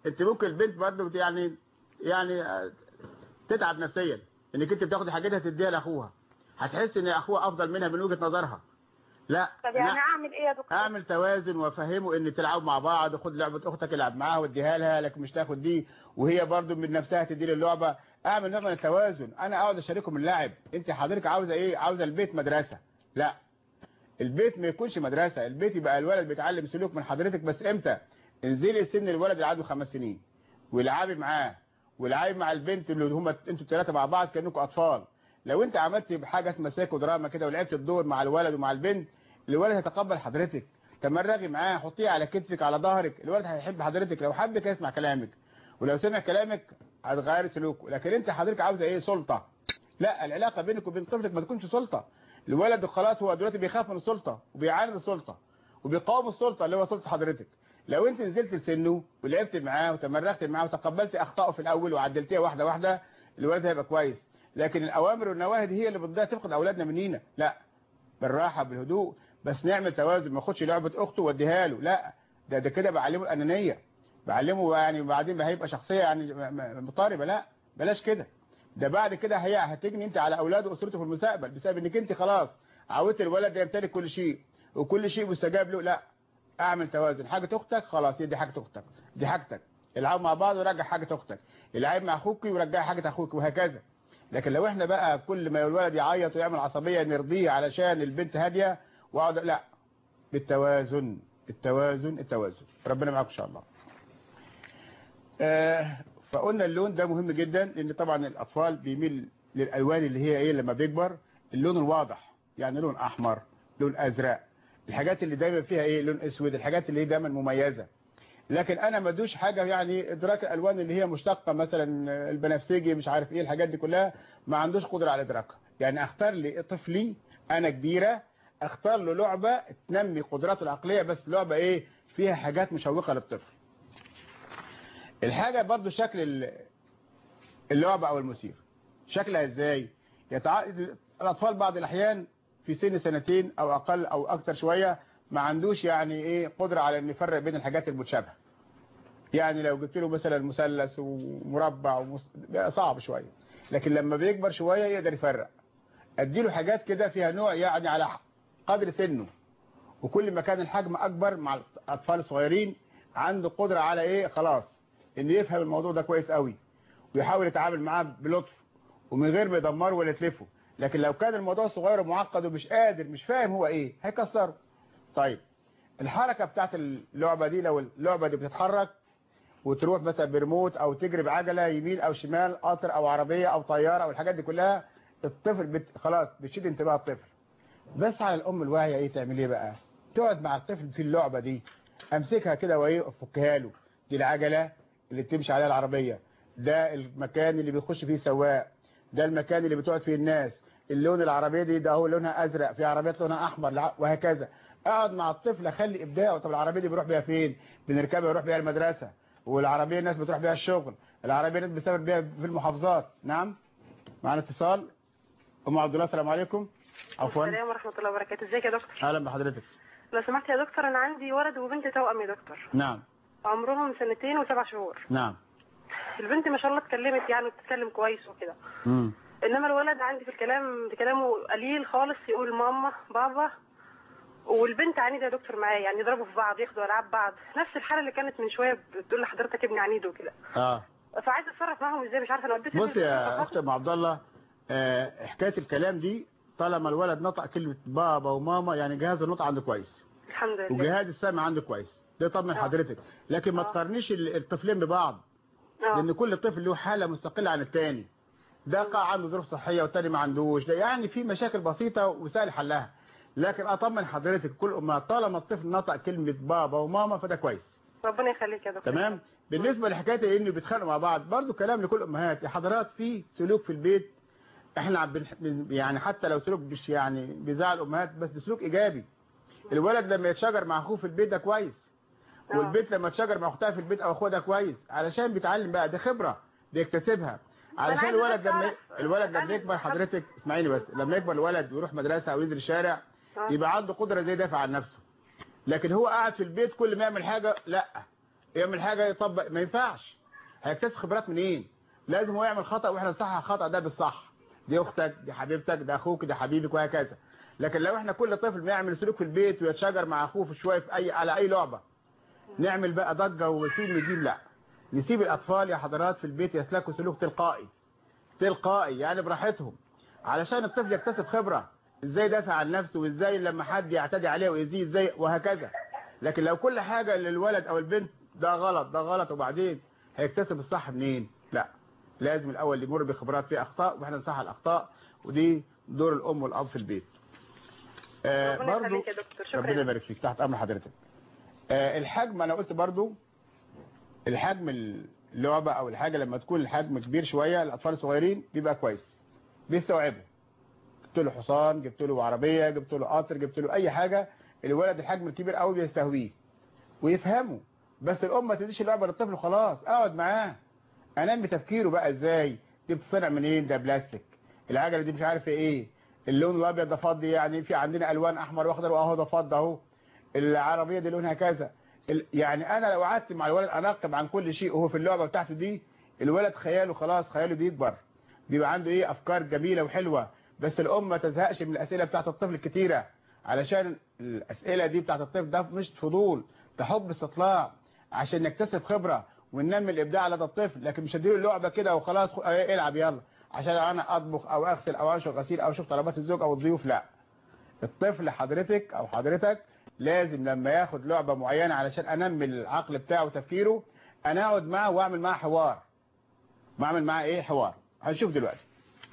A: انت ممكن البنت برضه يعني يعني آه، تتعب نفسيا انك انت بتاخدي حاجتها تديها لاخوها هتحس ان اخوها افضل منها من وجهة نظرها لا
D: طب يعني
A: لا.
D: اعمل ايه يا دكتور
A: اعمل توازن وافهمه ان تلعبوا مع بعض خد لعبه اختك العب معاها واديها لها لكن مش تاخد دي وهي برضو من نفسها تدي لي اللعبه اعمل نوع من التوازن انا اقعد اشاركهم اللعب انت حضرتك عاوزه ايه عاوزه البيت مدرسه لا البيت ما يكونش مدرسه البيت يبقى الولد بيتعلم سلوك من حضرتك بس امتى انزلي سن الولد اللي عنده خمس سنين والعبي معاه والعبي مع البنت اللي هم انتوا الثلاثه مع بعض كانكم اطفال لو انت عملت بحاجه اسمها سايكو دراما كده ولعبت الدور مع الولد ومع البنت الولد هيتقبل حضرتك تمرغي معاه حطيه على كتفك على ظهرك الولد هيحب حضرتك لو حبك هيسمع كلامك ولو سمع كلامك هتغير سلوكه لكن انت حضرتك عاوزه ايه سلطه لا العلاقه بينك وبين طفلك ما تكونش سلطه الولد خلاص هو دلوقتي بيخاف من السلطه وبيعاند السلطه وبيقاوم السلطه اللي هو سلطه حضرتك لو انت نزلت لسنه ولعبت معاه وتمرغت معاه وتقبلت اخطائه في الاول وعدلتيها واحده واحده الولد هيبقى كويس لكن الاوامر والنواهي دي هي اللي بتضيع تفقد اولادنا منينا لا بالراحه بالهدوء بس نعمل توازن ما اخدش لعبه اخته واديها له لا ده ده كده بعلمه الانانيه بعلمه يعني بعدين هيبقى شخصيه يعني م- م- مضطربه لا بلاش كده ده بعد كده هي هتجني انت على اولاده واسرته في المستقبل بسبب انك انت خلاص عودت الولد ده يمتلك كل شيء وكل شيء مستجاب له لا اعمل توازن حاجه اختك خلاص دي حاجه اختك دي حاجتك العبوا مع بعض ورجع حاجه اختك العب مع اخوك ورجع حاجه اخوك وهكذا لكن لو احنا بقى كل ما الولد يعيط ويعمل عصبيه نرضيه علشان البنت هاديه واقعد لا بالتوازن التوازن التوازن ربنا معاكم ان شاء الله آه فقلنا اللون ده مهم جدا لان طبعا الاطفال بيميل للالوان اللي هي ايه لما بيكبر اللون الواضح يعني لون احمر لون ازرق الحاجات اللي دايما فيها ايه لون اسود الحاجات اللي هي دايما مميزه لكن انا ما ادوش حاجه يعني ادراك الالوان اللي هي مشتقه مثلا البنفسجي مش عارف ايه الحاجات دي كلها ما عندوش قدره على ادراكها يعني اختار لي طفلي انا كبيره اختار له لعبه تنمي قدراته العقليه بس لعبه ايه فيها حاجات مشوقه للطفل الحاجه برضو شكل ال- اللعبه او المثير شكلها ازاي يتع... الاطفال بعض الاحيان في سن سنتين او اقل او اكتر شويه ما عندوش يعني ايه قدره على ان يفرق بين الحاجات المتشابهه يعني لو جبت له مثلا مثلث ومربع ومس... بقى صعب شويه لكن لما بيكبر شويه يقدر يفرق اديله حاجات كده فيها نوع يعني على قدر سنه وكل ما كان الحجم اكبر مع الاطفال الصغيرين عنده قدره على ايه خلاص ان يفهم الموضوع ده كويس قوي ويحاول يتعامل معاه بلطف ومن غير ما يدمره ولا يتلفه لكن لو كان الموضوع صغير ومعقد ومش قادر مش فاهم هو ايه هيكسره طيب الحركة بتاعت اللعبة دي لو اللعبة دي بتتحرك وتروح مثلا بريموت او تجري بعجلة يمين او شمال قطر او عربية او طيارة او الحاجات دي كلها الطفل بت... خلاص بتشد انتباه الطفل بس على الام الواعية ايه تعمل ايه بقى تقعد مع الطفل في اللعبة دي امسكها كده وايه افكها له دي العجلة اللي بتمشي عليها العربية ده المكان اللي بيخش فيه سواق ده المكان اللي بتقعد فيه الناس اللون العربية دي ده هو لونها ازرق في عربيات لونها احمر لع- وهكذا اقعد مع الطفل اخلي ابداعه طب العربية دي بيروح بيها فين بنركبها يروح بيها المدرسة والعربية الناس بتروح بيها الشغل العربية الناس بتسافر بيها في المحافظات نعم معنا اتصال ام عبد الله السلام عليكم عفوا
E: السلام ورحمة الله وبركاته ازيك يا دكتور
A: اهلا بحضرتك
E: لو سمحت يا دكتور انا عندي ولد وبنت توأم يا دكتور
A: نعم
E: عمرهم سنتين وسبع شهور
A: نعم
E: البنت ما شاء الله اتكلمت يعني بتتكلم كويس وكده
A: امم
E: انما الولد عندي في الكلام كلامه قليل خالص يقول ماما بابا والبنت عنيده يا دكتور معاه يعني يضربوا في بعض ياخدوا العاب بعض نفس الحاله اللي كانت من شويه بتقول لحضرتك ابني عنيد وكده
A: اه
E: فعايزه اتصرف معاهم ازاي مش عارفه انا وديت
A: بص يا اخت ام عبد الله آه، حكايه الكلام دي طالما الولد نطق كلمه بابا وماما يعني جهاز النطق عنده كويس
E: الحمد لله
A: وجهاز السمع عنده كويس ده طمن
E: آه.
A: حضرتك لكن ما
E: آه.
A: تقارنيش ال- الطفلين ببعض
E: اه
A: لان كل طفل له حاله مستقله عن الثاني ده قاع عنده ظروف صحيه والتاني ما عندوش ده يعني في مشاكل بسيطه وسهل حلها لكن اطمن حضرتك كل ما طالما الطفل نطق كلمه بابا وماما فده كويس
E: ربنا يخليك يا دكتور
A: تمام بالنسبه لحكايه انه بيتخانقوا مع بعض برضو كلام لكل الامهات يا حضرات في سلوك في البيت احنا عم بنح- بن- يعني حتى لو سلوك مش يعني بيزعل الامهات بس ده سلوك ايجابي الولد لما يتشاجر مع اخوه في البيت ده كويس
E: آه.
A: والبنت لما تشاجر مع اختها في البيت او اخوها ده كويس علشان بيتعلم بقى ده خبره بيكتسبها علشان
E: عايزة
A: الولد
E: بس
A: لما
E: أعرف-
A: الولد لما
E: أنا-
A: يكبر حضرتك اسمعيني بس لما يكبر الولد ويروح مدرسه او ينزل الشارع
E: آه.
A: يبقى عنده قدره زي يدافع عن نفسه لكن هو قاعد في البيت كل ما يعمل حاجه لا يعمل حاجه يطبق ما ينفعش هيكتسب خبرات منين لازم هو يعمل خطا واحنا نصحح الخطا ده بالصح دي اختك دي حبيبتك ده اخوك ده حبيبك وهكذا لكن لو احنا كل طفل بيعمل سلوك في البيت ويتشاجر مع اخوه في شويه في اي على اي لعبه نعمل بقى ضجه وسيل نجيب لا نسيب الاطفال يا حضرات في البيت يسلكوا سلوك تلقائي تلقائي يعني براحتهم علشان الطفل يكتسب خبره ازاي يدافع عن نفسه وازاي لما حد يعتدي عليه ويزيد ازاي وهكذا لكن لو كل حاجه للولد او البنت ده غلط ده غلط وبعدين هيكتسب الصح منين لا لازم الاول يمر بخبرات في اخطاء واحنا نصحح الاخطاء ودي دور الام والاب في البيت آه
E: ربنا
A: برضو
E: يخليك يا دكتور شكرا
A: ربنا يبارك فيك تحت امر حضرتك آه الحجم انا قلت برضو الحجم اللعبه او الحاجه لما تكون الحجم كبير شويه الاطفال الصغيرين بيبقى كويس بيستوعبوا جبت له حصان جبت له عربيه جبت له قطر جبت له اي حاجه الولد الحجم الكبير قوي بيستهويه ويفهمه بس الام ما تديش اللعبه للطفل خلاص اقعد معاه انام بتفكيره بقى ازاي دي بتصنع منين ده بلاستيك العجله دي مش عارف ايه اللون الابيض ده فضي يعني في عندنا الوان احمر واخضر واهو ده فضي اهو العربيه دي لونها كذا ال- يعني انا لو قعدت مع الولد اناقب عن كل شيء وهو في اللعبه بتاعته دي الولد خياله خلاص خياله بيكبر بيبقى عنده ايه افكار جميله وحلوه بس الام ما تزهقش من الاسئله بتاعت الطفل الكتيره علشان الاسئله دي بتاعت الطفل ده مش فضول ده حب استطلاع عشان نكتسب خبره وننمي الابداع لدى الطفل لكن مش هديله اللعبه كده وخلاص خ- اه العب يلا عشان انا اطبخ او اغسل او انشر غسيل او اشوف طلبات الزوج او الضيوف لا الطفل حضرتك او حضرتك لازم لما ياخد لعبة معينة علشان انمي العقل بتاعه وتفكيره انا اقعد معاه واعمل معاه حوار بعمل معاه ايه حوار هنشوف دلوقتي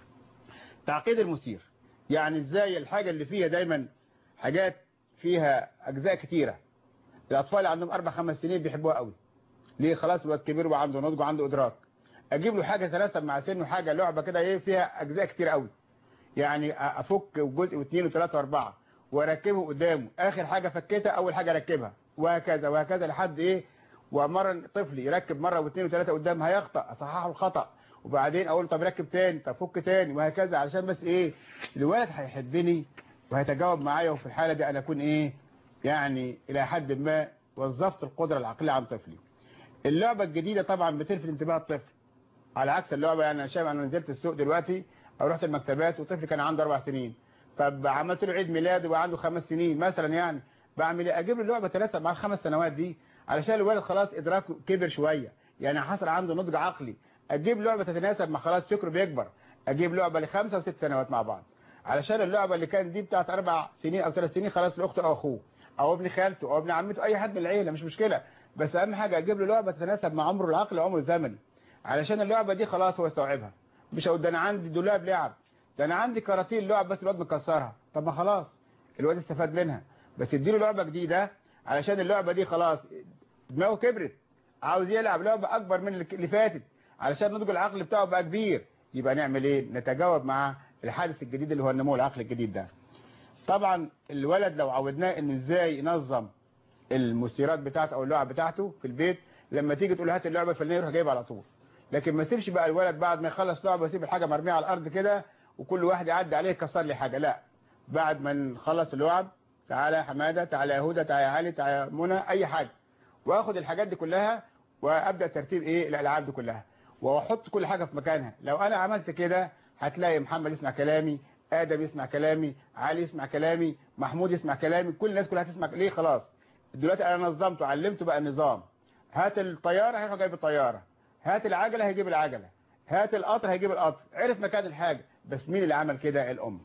A: تعقيد المثير يعني ازاي الحاجة اللي فيها دايما حاجات فيها اجزاء كتيرة الاطفال اللي عندهم اربع خمس سنين بيحبوها قوي ليه خلاص الواد كبير وعنده نضج وعنده ادراك اجيب له حاجة ثلاثة مع سنه حاجة لعبة كده ايه فيها اجزاء كتير قوي يعني افك جزء واثنين وثلاثة واربعة واركبه قدامه اخر حاجة فكيتها اول حاجة اركبها وهكذا وهكذا لحد ايه ومرة طفل يركب مرة واثنين وثلاثة قدام هيخطأ اصححه الخطأ وبعدين اقول طب ركب تاني طب فك تاني وهكذا علشان بس ايه الولد هيحبني وهيتجاوب معايا وفي الحالة دي انا اكون ايه يعني الى حد ما وظفت القدرة العقلية عن طفلي اللعبة الجديدة طبعا بتلفت انتباه الطفل على عكس اللعبة يعني انا شايف انا نزلت السوق دلوقتي او رحت المكتبات وطفل كان عنده اربع سنين طب عملت له عيد ميلاد وعنده خمس سنين مثلا يعني بعمل ايه اجيب له لعبه ثلاثه مع الخمس سنوات دي علشان الولد خلاص ادراكه كبر شويه يعني حصل عنده نضج عقلي اجيب لعبه تتناسب مع خلاص فكره بيكبر اجيب لعبه لخمسه وست سنوات مع بعض علشان اللعبه اللي كانت دي بتاعت اربع سنين او ثلاث سنين خلاص لاخته او اخوه او ابن خالته او ابن عمته اي حد من العيله مش مشكله بس اهم حاجه اجيب له لعبه تتناسب مع عمره العقلي وعمره الزمني علشان اللعبه دي خلاص هو يستوعبها مش هقول ده انا عندي دولاب لعب ده انا عندي كراتين لعب بس الواد مكسرها طب ما خلاص الواد استفاد منها بس اديله لعبه جديده علشان اللعبه دي خلاص دماغه كبرت عاوز يلعب لعبه اكبر من اللي فاتت علشان نضج العقل بتاعه بقى كبير يبقى نعمل ايه نتجاوب مع الحادث الجديد اللي هو النمو العقلي الجديد ده طبعا الولد لو عودناه انه ازاي ينظم المثيرات بتاعته او اللعب بتاعته في البيت لما تيجي تقول هات اللعبه الفلانيه يروح جايبها على طول لكن ما تسيبش بقى الولد بعد ما يخلص لعبه يسيب الحاجه مرميه على الارض كده وكل واحد يعدي عليه يكسر لي حاجه لا بعد ما نخلص اللعب تعالى يا حماده تعالى يا هدى تعالى يا علي تعالى يا منى اي حاجه واخد الحاجات دي كلها وابدا ترتيب ايه الالعاب دي كلها واحط كل حاجه في مكانها لو انا عملت كده هتلاقي محمد يسمع كلامي ادم يسمع كلامي علي يسمع كلامي محمود يسمع كلامي كل الناس كلها تسمع ليه خلاص دلوقتي انا نظمته علمته بقى النظام هات الطياره هيروح جايب الطياره هات العجله هيجيب العجله هات القطر هيجيب القطر عرف مكان الحاجه بس مين اللي عمل كده الام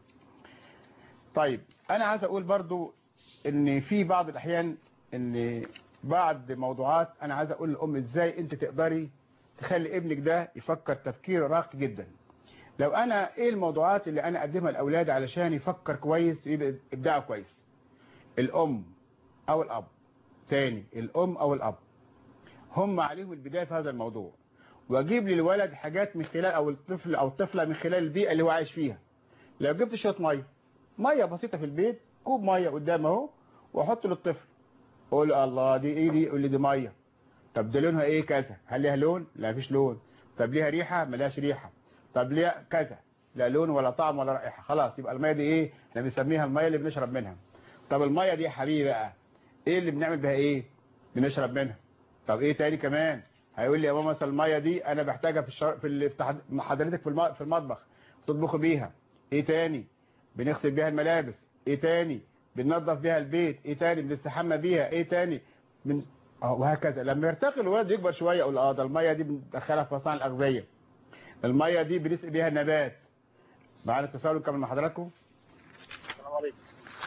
A: طيب انا عايز اقول برضو ان في بعض الاحيان ان بعض موضوعات انا عايز اقول للام ازاي انت تقدري تخلي ابنك ده يفكر تفكير راقي جدا لو انا ايه الموضوعات اللي انا اقدمها لاولادي علشان يفكر كويس يبقى ابداعه كويس الام او الاب تاني الام او الاب هم عليهم البداية في هذا الموضوع واجيب للولد حاجات من خلال او الطفل او الطفلة من خلال البيئة اللي هو عايش فيها لو جبت شوية مية مية بسيطة في البيت كوب مية قدامه اهو واحط للطفل قول الله دي ايه دي يقول لي دي مية طب ده لونها ايه كذا هل ليها لون لا مفيش لون طب ليها ريحة ملهاش ريحة طب ليها كذا لا لون ولا طعم ولا رائحة خلاص يبقى المية دي ايه احنا بنسميها المية اللي بنشرب منها طب المية دي يا حبيبي بقى ايه اللي بنعمل بها ايه بنشرب منها طب ايه تاني كمان هيقول لي يا ماما مثلا الميه دي انا بحتاجها في الشر... في ال... في تح- مع حضرتك في الم... في المطبخ تطبخي بيها ايه تاني بنغسل بيها الملابس ايه تاني بننظف بيها البيت ايه تاني بنستحمى بيها ايه تاني من اه وهكذا لما يرتقي الولد يكبر شويه يقول اه ده الميه دي بندخلها في مصانع الاغذيه الميه دي بنسقي بيها النبات معانا اتصال كمان مع حضراتكم
F: السلام عليكم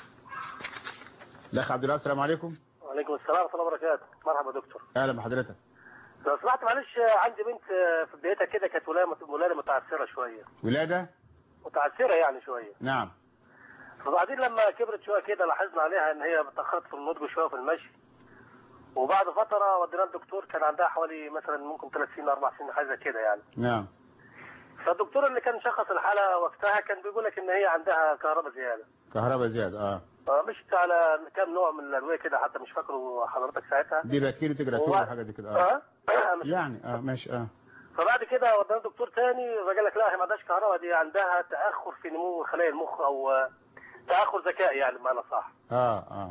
A: الاخ عبد الله السلام عليكم
F: وعليكم السلام ورحمه الله وبركاته مرحبا دكتور
A: اهلا بحضرتك
F: لو سمحت معلش عندي بنت في بدايتها كده كانت ولاده ولاده متعثره شويه
A: ولاده
F: متعثره يعني شويه
A: نعم
F: فبعدين لما كبرت شويه كده لاحظنا عليها ان هي اتاخرت في النضج شويه في المشي وبعد فتره ودينا الدكتور كان عندها حوالي مثلا ممكن ثلاث سنين اربع سنين حاجه زي كده يعني
A: نعم
F: فالدكتور اللي كان شخص الحاله وقتها كان بيقول لك ان هي عندها كهرباء زياده
A: كهرباء زياده اه
F: فمشت على كام نوع من الادويه كده حتى مش فاكره حضرتك ساعتها
A: دي باكيرو تجراتور
F: هو-
A: وحاجه دي كده اه
F: اه مش
A: يعني اه ماشي اه
F: فبعد كده ودانا دكتور تاني فقال لك لا هي ما عندهاش كهرباء دي عندها تاخر في نمو خلايا المخ او آه، تاخر ذكاء يعني بمعنى صح
A: اه اه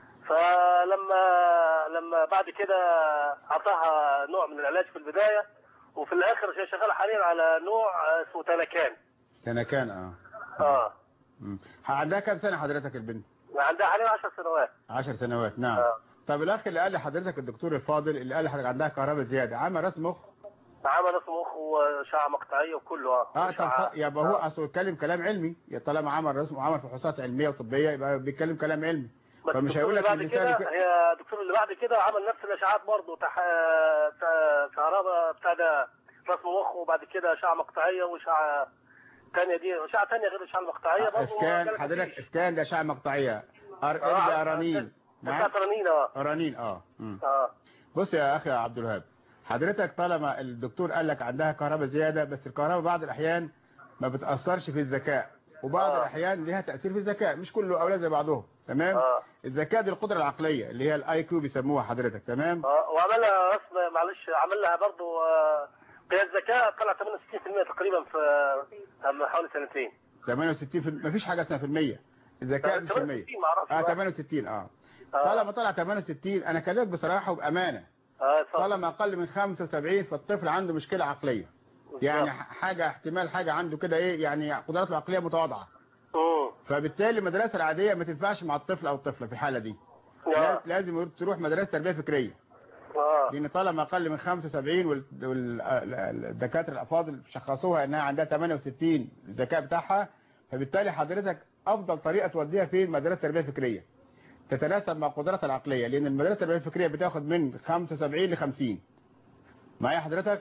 F: فلما لما بعد كده اعطاها نوع من العلاج في البدايه وفي الاخر هي شغاله حاليا على نوع آه، اسمه تنكان
A: سنه كان اه
F: اه
A: مم. عندها كام سنه حضرتك البنت
F: عندها حاليا 10 سنوات
A: 10 سنوات نعم
F: آه.
A: طب الاخ اللي قال لحضرتك الدكتور الفاضل اللي قال لحضرتك عندها كهرباء زياده عمل رسم مخ
F: عمل اسمه مخ واشعه مقطعيه وكله اه
A: اه طب
F: وإشعاع.
A: خ- يبقى هو
F: آه.
A: اصله بيتكلم كلام علمي يا طالما عمل رسم وعمل فحوصات علميه وطبيه يبقى بيتكلم كلام علمي
F: بس
A: فمش
F: الدكتور
A: هيقول
F: اللي
A: لك
F: بعد
A: اللسان
F: كده
A: ك-
F: هي الدكتور اللي بعد كده عمل نفس الاشعاعات برضه تح... ت- كهرباء بتاع ده رسم مخ وبعد كده اشعه مقطعيه واشعه ثانيه دي اشعه ثانيه غير الاشعه المقطعيه برضه
A: اسكان
F: قالت
A: حضرتك
F: مفيش.
A: اسكان ده اشعه مقطعيه ار
F: آه،
A: ال ارانين
F: اشعه
A: نعم
F: رنين اه
A: ارانين اه مم.
F: اه
A: بص يا اخي عبد الوهاب حضرتك طالما الدكتور قال لك عندها كهرباء زياده بس الكهرباء بعض الاحيان ما بتاثرش في الذكاء وبعض
F: آه.
A: الاحيان ليها تاثير في الذكاء مش كل اولاد زي بعضهم تمام
F: اه
A: الذكاء دي القدره العقليه اللي هي الاي كيو بيسموها حضرتك تمام
F: اه وعمل لها رسم معلش عمل لها برضه آه، قياس ذكاء طلع 68% تقريبا في آه، حوالي سنتين
A: 68 في ما فيش حاجه اسمها في المية الذكاء مش في المية
F: 68 معرفش
A: اه
F: بقى.
A: 68 اه
F: آه.
A: طالما طلع 68 انا كلمك بصراحه وبامانه
F: اه اتفضل.
A: طالما اقل من 75 فالطفل عنده مشكله عقليه يعني ح- حاجه احتمال حاجه عنده كده ايه يعني قدراته العقليه متواضعه
F: مم.
A: فبالتالي المدرسه العاديه ما تنفعش مع الطفل او الطفله في الحاله دي
F: آه.
A: لا- لازم تروح مدرسه تربيه فكريه
F: اه
A: لان طالما اقل من 75 والدكاتره الافاضل شخصوها انها عندها 68 الذكاء بتاعها فبالتالي حضرتك افضل طريقه توديها فين مدرسه تربيه فكريه تتناسب مع قدراتها العقليه لان المدرسه التربيه الفكريه بتاخد من 75 ل 50 معايا حضرتك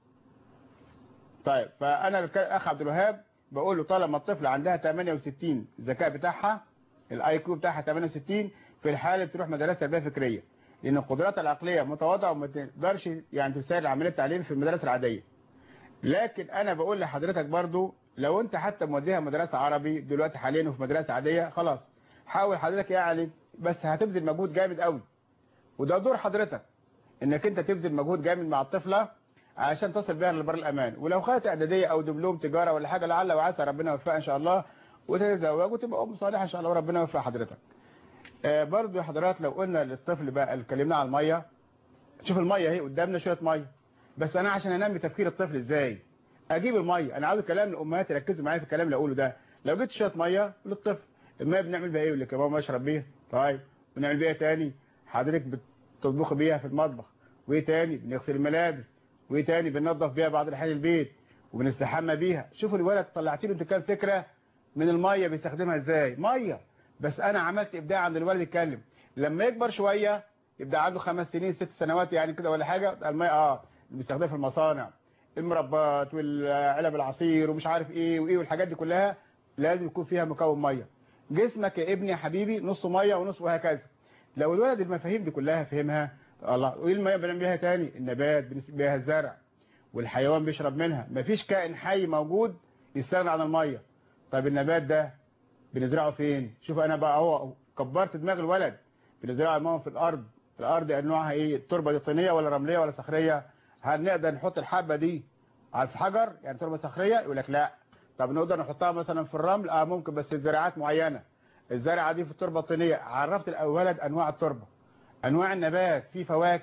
A: طيب فانا الك- الاخ عبد الوهاب بقول له طالما الطفل عندها 68 الذكاء بتاعها الاي كيو بتاعها 68 في الحاله تروح مدرسه تربيه فكريه لان القدرات العقليه متواضعه وما تقدرش يعني تسهل عمليه التعليم في المدارس العاديه لكن انا بقول لحضرتك برضو لو انت حتى موديها مدرسه عربي دلوقتي حاليا وفي مدرسه عاديه خلاص حاول حضرتك يعني بس هتبذل مجهود جامد قوي وده دور حضرتك انك انت تبذل مجهود جامد مع الطفله عشان تصل بيها لبر الامان ولو خدت اعداديه او دبلوم تجاره ولا حاجه لعل وعسى ربنا يوفقها ان شاء الله وتتزوج وتبقى ام صالحه ان شاء الله وربنا يوفق حضرتك آه برضو يا حضرات لو قلنا للطفل بقى اتكلمنا على الميه شوف الميه اهي قدامنا شويه ميه بس انا عشان انمي تفكير الطفل ازاي اجيب الميه انا عاوز كلام الامهات يركزوا معايا في الكلام اللي اقوله ده لو جبت شويه ميه للطفل الميه بنعمل بيها ايه يقول لك يا ماما اشرب بيها طيب بنعمل بيها تاني حضرتك بتطبخي بيها في المطبخ وايه تاني بنغسل الملابس وايه تاني بننظف بيها بعض الاحيان البيت وبنستحمى بيها شوفوا الولد طلعت له انت كام فكره من الميه بيستخدمها ازاي ميه بس انا عملت ابداع عند الولد يتكلم لما يكبر شويه يبقى عنده خمس سنين ست سنوات يعني كده ولا حاجه الميه اه بيستخدمها في المصانع المربات والعلب العصير ومش عارف ايه وايه والحاجات دي كلها لازم يكون فيها مكون ميه جسمك يا ابني يا حبيبي نصه ميه ونص وهكذا لو الولد المفاهيم دي كلها فهمها الله وايه الميه بنعمل بيها تاني النبات بنسقي بيها الزرع والحيوان بيشرب منها مفيش كائن حي موجود يستغنى عن الميه طيب النبات ده بنزرعه فين شوف انا بقى اهو كبرت دماغ الولد بنزرعه ماما في الارض الارض انواعها ايه التربه دي طينيه ولا رمليه ولا صخريه هل نقدر نحط الحبه دي على الحجر يعني تربه صخريه يقول لك لا طب نقدر نحطها مثلا في الرمل اه ممكن بس زراعات معينه الزرعه دي في التربه الطينيه عرفت الولد انواع التربه انواع النبات في فواكه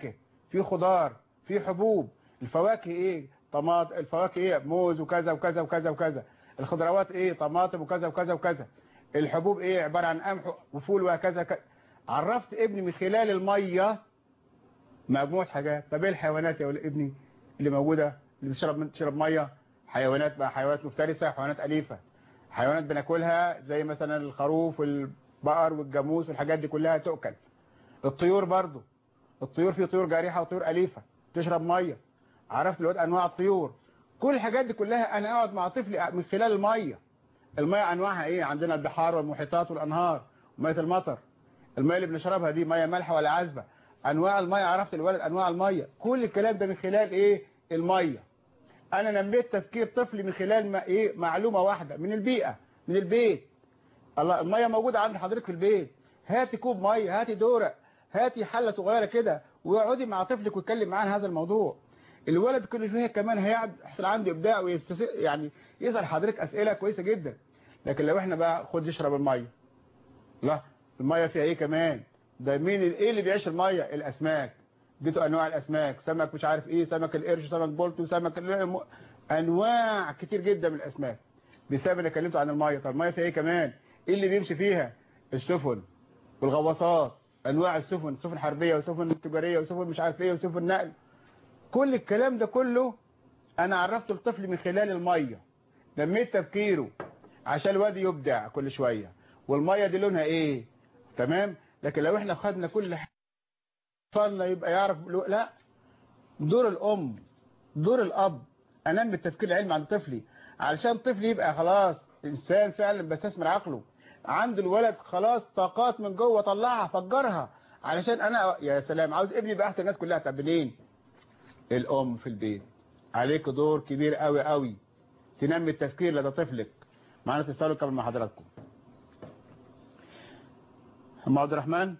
A: في خضار في حبوب الفواكه ايه طماط الفواكه ايه موز وكذا وكذا وكذا وكذا الخضروات ايه طماطم وكذا وكذا وكذا الحبوب ايه عبارة عن قمح وفول وهكذا ك... عرفت ابني من خلال المية مجموعة حاجات طب ايه الحيوانات يا ولد ابني اللي موجودة اللي بتشرب تشرب مية حيوانات بقى حيوانات مفترسة حيوانات أليفة حيوانات بناكلها زي مثلا الخروف والبقر والجاموس والحاجات دي كلها تؤكل الطيور برضو الطيور في طيور جارحة وطيور أليفة تشرب مية عرفت دلوقتي أنواع الطيور كل الحاجات دي كلها أنا أقعد مع طفلي من خلال المية المية أنواعها إيه عندنا البحار والمحيطات والأنهار ومية المطر المية اللي بنشربها دي مية مالحة ولا عذبة أنواع المية عرفت الولد أنواع المية كل الكلام ده من خلال إيه المية أنا نميت تفكير طفلي من خلال ما إيه معلومة واحدة من البيئة من البيت الله المية موجودة عند حضرتك في البيت هاتي كوب مية هاتي دورق هاتي حلة صغيرة كده واقعدي مع طفلك واتكلم معاه عن هذا الموضوع الولد كل شويه كمان هيقعد يحصل عنده ابداع ويستس يعني يسال حضرتك اسئله كويسه جدا لكن لو احنا بقى خد اشرب الميه لا الميه فيها ايه كمان ده مين ايه اللي بيعيش الميه الاسماك اديته انواع الاسماك سمك مش عارف ايه سمك القرش سمك بولتو سمك الم... انواع كتير جدا من الاسماك بسبب اللي كلمته عن الميه طب الميه فيها ايه كمان ايه اللي بيمشي فيها السفن والغواصات انواع السفن سفن حربيه وسفن تجاريه وسفن مش عارف ايه وسفن نقل كل الكلام ده كله انا عرفت الطفل من خلال الميه نميت تفكيره عشان الواد يبدع كل شويه والميه دي لونها ايه تمام لكن لو احنا خدنا كل حاجه طفلنا يبقى يعرف لا دور الام دور الاب انمي التفكير العلمي عند طفلي علشان طفلي يبقى خلاص انسان فعلا بيستثمر عقله عنده الولد خلاص طاقات من جوه طلعها فجرها علشان انا يا سلام عاوز ابني يبقى احسن الناس كلها طب منين الام في البيت عليك دور كبير قوي قوي تنمي التفكير لدى طفلك معانا اتصال قبل مع حضراتكم ام عبد الرحمن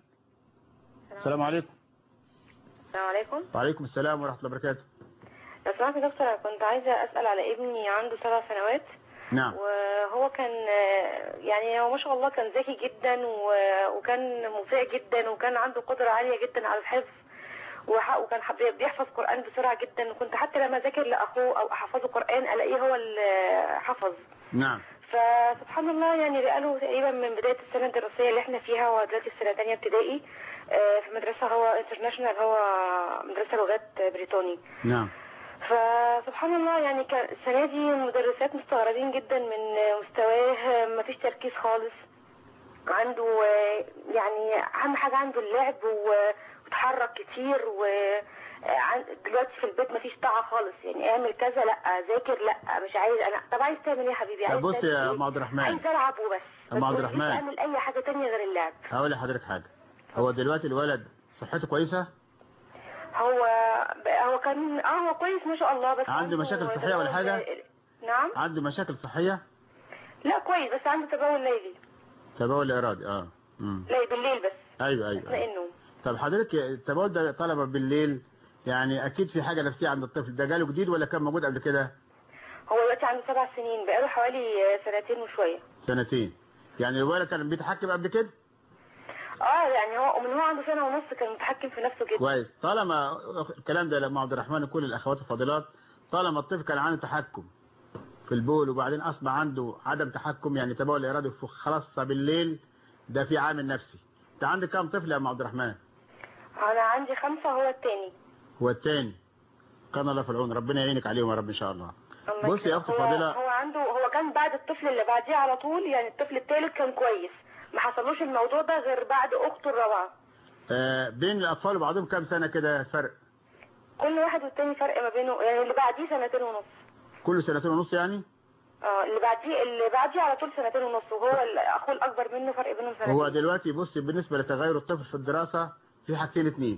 A: السلام عليكم
G: السلام عليكم
A: وعليكم السلام ورحمه الله وبركاته
G: لو سمحت يا دكتور أنا كنت عايزة أسأل على ابني عنده سبع سنوات
A: نعم
G: وهو كان آه، يعني هو ما شاء الله كان ذكي جدا و- وكان مطيع جدا وكان عنده قدرة عالية جدا على الحفظ وح- وكان حب- بيحفظ قرآن بسرعة جدا وكنت حتى لما ذاكر لأخوه أو أحفظه قرآن ألاقيه هو اللي حفظ
A: نعم
G: فسبحان الله يعني بقاله تقريبا من بداية السنة الدراسية اللي احنا فيها هو دلوقتي في سنة تانية ابتدائي آه، في مدرسة هو انترناشونال هو مدرسة لغات بريطاني
A: نعم
G: فسبحان الله يعني كان السنة دي المدرسات مستغربين جدا من مستواه مفيش تركيز خالص عنده آه، يعني أهم حاجة عنده اللعب و- وتحرك كتير و آه، عن- دلوقتي في البيت مفيش طاعة خالص يعني اعمل كذا لا ذاكر لا مش عايز انا طب عايز تعمل ايه يا حبيبي
A: طب
G: عايز
A: بص
G: تعمل
A: يا
G: إيه؟
A: ام عبد الرحمن
G: عايز العب وبس
A: أم
G: بس
A: عبد
G: مش
A: الرحمن.
G: اعمل اي حاجة تانية غير اللعب
A: هقول لحضرتك حاجه هو دلوقتي الولد صحته كويسه
G: هو هو كان اه هو كويس ما شاء الله بس
A: عنده مشاكل صحية ولا حاجة؟
G: نعم
A: عنده مشاكل صحيه
G: لا كويس بس عنده تبول ليلي
A: تبول ارادي اه امم
G: لا بالليل بس
A: ايوه
G: اثناء
A: ايوه
G: النوم
A: طب حضرتك التبول ده طلبه بالليل يعني اكيد في حاجه نفسيه عند الطفل ده جاله جديد ولا كان موجود قبل كده
G: هو دلوقتي عنده سبع سنين بقاله حوالي سنتين وشوية
A: سنتين يعني الولد كان بيتحكم قبل كده
G: اه يعني هو من هو عنده سنة ونص كان متحكم في نفسه جدا
A: كويس طالما الكلام ده لما عبد الرحمن وكل الاخوات الفاضلات طالما الطفل كان عنده تحكم في البول وبعدين اصبح عنده عدم تحكم يعني تبول ارادي خلاص بالليل ده في عامل نفسي انت عندك كام طفل يا ام عبد الرحمن
G: انا عندي خمسة هو التاني
A: هو الثاني كان الله في العون ربنا يعينك عليهم يا رب ان شاء الله
G: أما
A: بص يا
G: كده
A: اختي
G: هو-
A: فاضله
G: هو عنده هو كان بعد الطفل اللي بعديه على طول يعني الطفل الثالث كان كويس ما حصلوش الموضوع ده غير بعد اخته الرابعة
A: آه بين الاطفال وبعضهم كام سنه كده فرق
G: كل واحد والتاني فرق ما بينه يعني اللي بعديه سنتين ونص
A: كل سنتين ونص يعني
G: اه اللي بعديه اللي بعديه على طول سنتين ونص وهو ال- اخوه الاكبر منه فرق بينهم سنتين
A: هو دلوقتي بص بالنسبة لتغير الطفل في الدراسة في حاجتين اتنين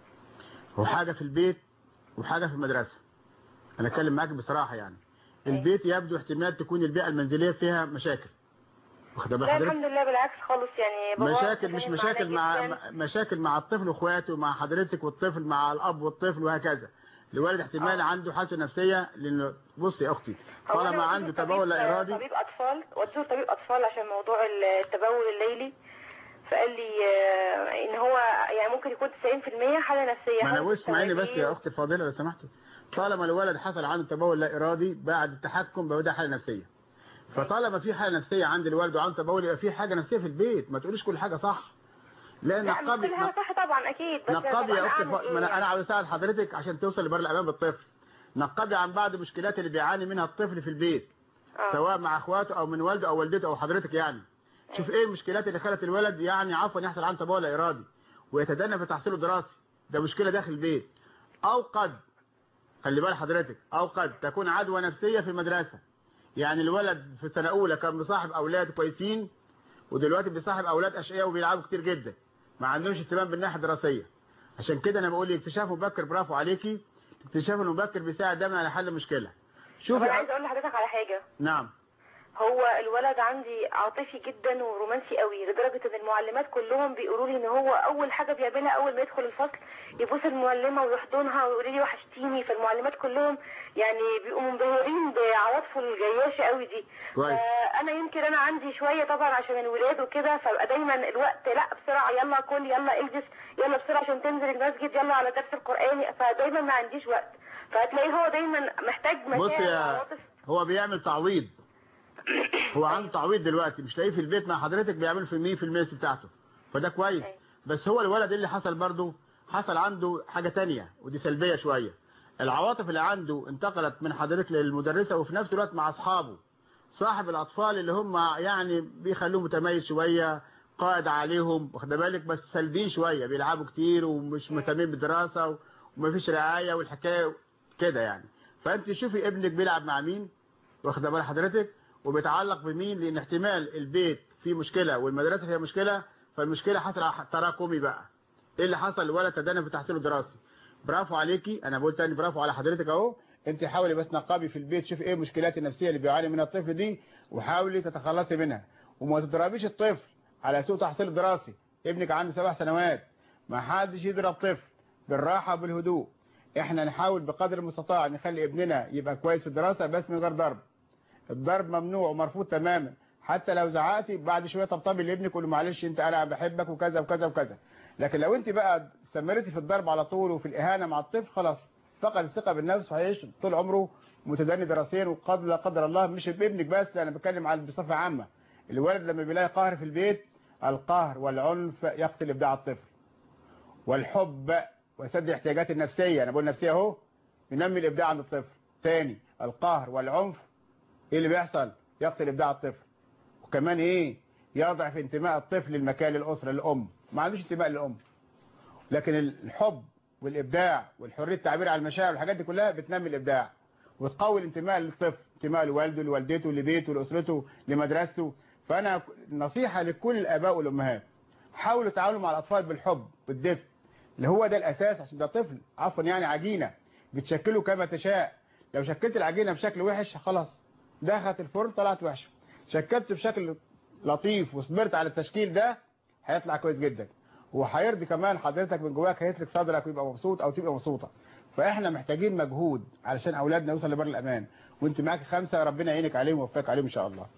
A: هو حاجة في البيت وحاجة في المدرسة انا اتكلم معاك بصراحة يعني البيت يبدو احتمال تكون البيئة المنزلية فيها مشاكل واخد بال
G: لا
A: حضرتك
G: الحمد لله بالعكس خالص يعني بابا
A: مشاكل مش
G: متفاهم
A: مشاكل
G: معانا
A: مع
G: جداً.
A: مشاكل مع الطفل واخواته مع حضرتك والطفل مع الاب والطفل وهكذا الولد احتمال
G: آه.
A: عنده حالته نفسية لانه بص يا اختي
G: هو أنا
A: طالما
G: وديته
A: عنده
G: طبيب-
A: تبول لا ارادي
G: طبيب اطفال وديته طبيب اطفال عشان موضوع التبول الليلي فقال لي آه، ان هو يعني ممكن يكون 90% حاله نفسيه
A: ما انا
G: هل
A: بص اسمعيني بس
G: التوازين-
A: يا اختي الفاضله لو سمحتي طالما الولد حصل عنده تبول لا ارادي بعد التحكم بيبقى ده حاله نفسيه فطالما في حاله نفسيه عند الوالد وعنده تبول يبقى في حاجه نفسيه في البيت ما تقوليش كل حاجه صح لا
G: لا مش
A: نقبي
G: كل حاجه صح طبعا اكيد بس
A: نقبي
G: طب
A: يا
G: أنا
A: اختي
G: أعمل
A: الف...
G: إيه
A: ما انا
G: يعني؟
A: انا عاوز اساعد حضرتك عشان توصل لبر الامان بالطفل نقبي عن بعض المشكلات اللي بيعاني منها الطفل في البيت
G: آه.
A: سواء مع اخواته او من والده او والدته او حضرتك يعني شوف ايه المشكلات اللي خلت الولد يعني عفوا يحصل عنده تبول لا ارادي ويتدنى في تحصيله الدراسي ده مشكله داخل البيت او قد خلي بال حضرتك او قد تكون عدوى نفسيه في المدرسه يعني الولد في سنه اولى كان مصاحب اولاد كويسين ودلوقتي بيصاحب اولاد اشقياء وبيلعبوا كتير جدا ما عندهمش اهتمام بالناحيه الدراسيه عشان كده انا بقول اكتشاف مبكر برافو عليكي الاكتشاف المبكر بيساعد دايما على حل المشكله
G: طب
A: شوفي
G: انا عايزه اقول لحضرتك على حاجه
A: نعم
G: هو الولد عندي عاطفي جدا ورومانسي قوي لدرجه ان المعلمات كلهم بيقولوا لي ان هو اول حاجه بيعملها اول ما يدخل الفصل يبوس المعلمه ويحضنها ويقول لي وحشتيني فالمعلمات كلهم يعني بيبقوا منبهرين بعواطفه الجياشه قوي دي
A: كويس.
G: فانا يمكن انا عندي شويه طبعا عشان الولاد وكده فبقى دايما الوقت لا بسرعه يلا كل يلا البس يلا بسرعه عشان تنزل المسجد يلا على درس القران فدايما ما عنديش وقت فهتلاقيه هو دايما محتاج
A: بص
G: مشاعر
A: يا
G: وعواطف
A: هو بيعمل تعويض هو عنده تعويض دلوقتي مش لاقيه في البيت مع حضرتك بيعمل في المية في المية بتاعته فده كويس
G: أيوة.
A: بس هو الولد اللي حصل برضه حصل عنده حاجة تانية ودي سلبية شوية العواطف اللي عنده انتقلت من حضرتك للمدرسة وفي نفس الوقت مع أصحابه صاحب الأطفال اللي هم يعني بيخلوه متميز شوية قائد عليهم واخد بالك بس سلبيين شوية بيلعبوا كتير ومش مهتمين بالدراسة ومفيش رعاية والحكاية كده يعني فأنت شوفي ابنك بيلعب مع مين واخد بال حضرتك وبيتعلق بمين لأن احتمال البيت فيه مشكلة والمدرسة فيها مشكلة فالمشكلة حصل تراكمي بقى ايه اللي حصل الولد تدنى في تحصيله الدراسي برافو عليكي انا بقول تاني برافو على حضرتك اهو انت حاولي بس نقابي في البيت شوفي ايه المشكلات النفسيه اللي بيعاني منها الطفل دي وحاولي تتخلصي منها وما تضربيش الطفل على سوء تحصيل دراسي ابنك عنده سبع سنوات ما حدش يضرب طفل بالراحه وبالهدوء احنا نحاول بقدر المستطاع نخلي ابننا يبقى كويس في الدراسه بس من غير ضرب الضرب ممنوع ومرفوض تماما حتى لو زعقتي بعد شويه طبطبي لابنك قول له معلش انت انا بحبك وكذا وكذا وكذا لكن لو انت بقى استمرتي في الضرب على طول وفي الاهانه مع الطفل خلاص فقد الثقه بالنفس وهيعيش طول عمره متدني دراسيا وقد لا قدر الله مش بابنك بس انا بتكلم على بصفه عامه الولد لما بيلاقي قهر في البيت القهر والعنف يقتل ابداع الطفل والحب وسد الاحتياجات النفسيه انا بقول نفسيه اهو ينمي الابداع عند الطفل ثاني القهر والعنف ايه اللي بيحصل يقتل ابداع الطفل وكمان ايه يضعف انتماء الطفل للمكان للاسره للام ما عندوش انتماء للام لكن الحب والابداع والحريه التعبير عن المشاعر والحاجات دي كلها بتنمي الابداع وتقوي الانتماء للطفل انتماء لوالده لوالدته لبيته لاسرته لمدرسته فانا نصيحه لكل الاباء والامهات حاولوا تعاملوا مع الاطفال بالحب والدفء اللي هو ده الاساس عشان ده طفل عفوا يعني عجينه بتشكله كما تشاء لو شكلت العجينه بشكل وحش خلاص دخلت الفرن طلعت وحشه شكلت بشكل لطيف وصبرت على التشكيل ده هيطلع كويس جدا وهيرضي كمان حضرتك من جواك هيترك صدرك ويبقى مبسوط او تبقى مبسوطه فاحنا محتاجين مجهود علشان اولادنا يوصل لبر الامان وانت معاك خمسه ربنا يعينك عليهم ويوفقك عليهم ان شاء الله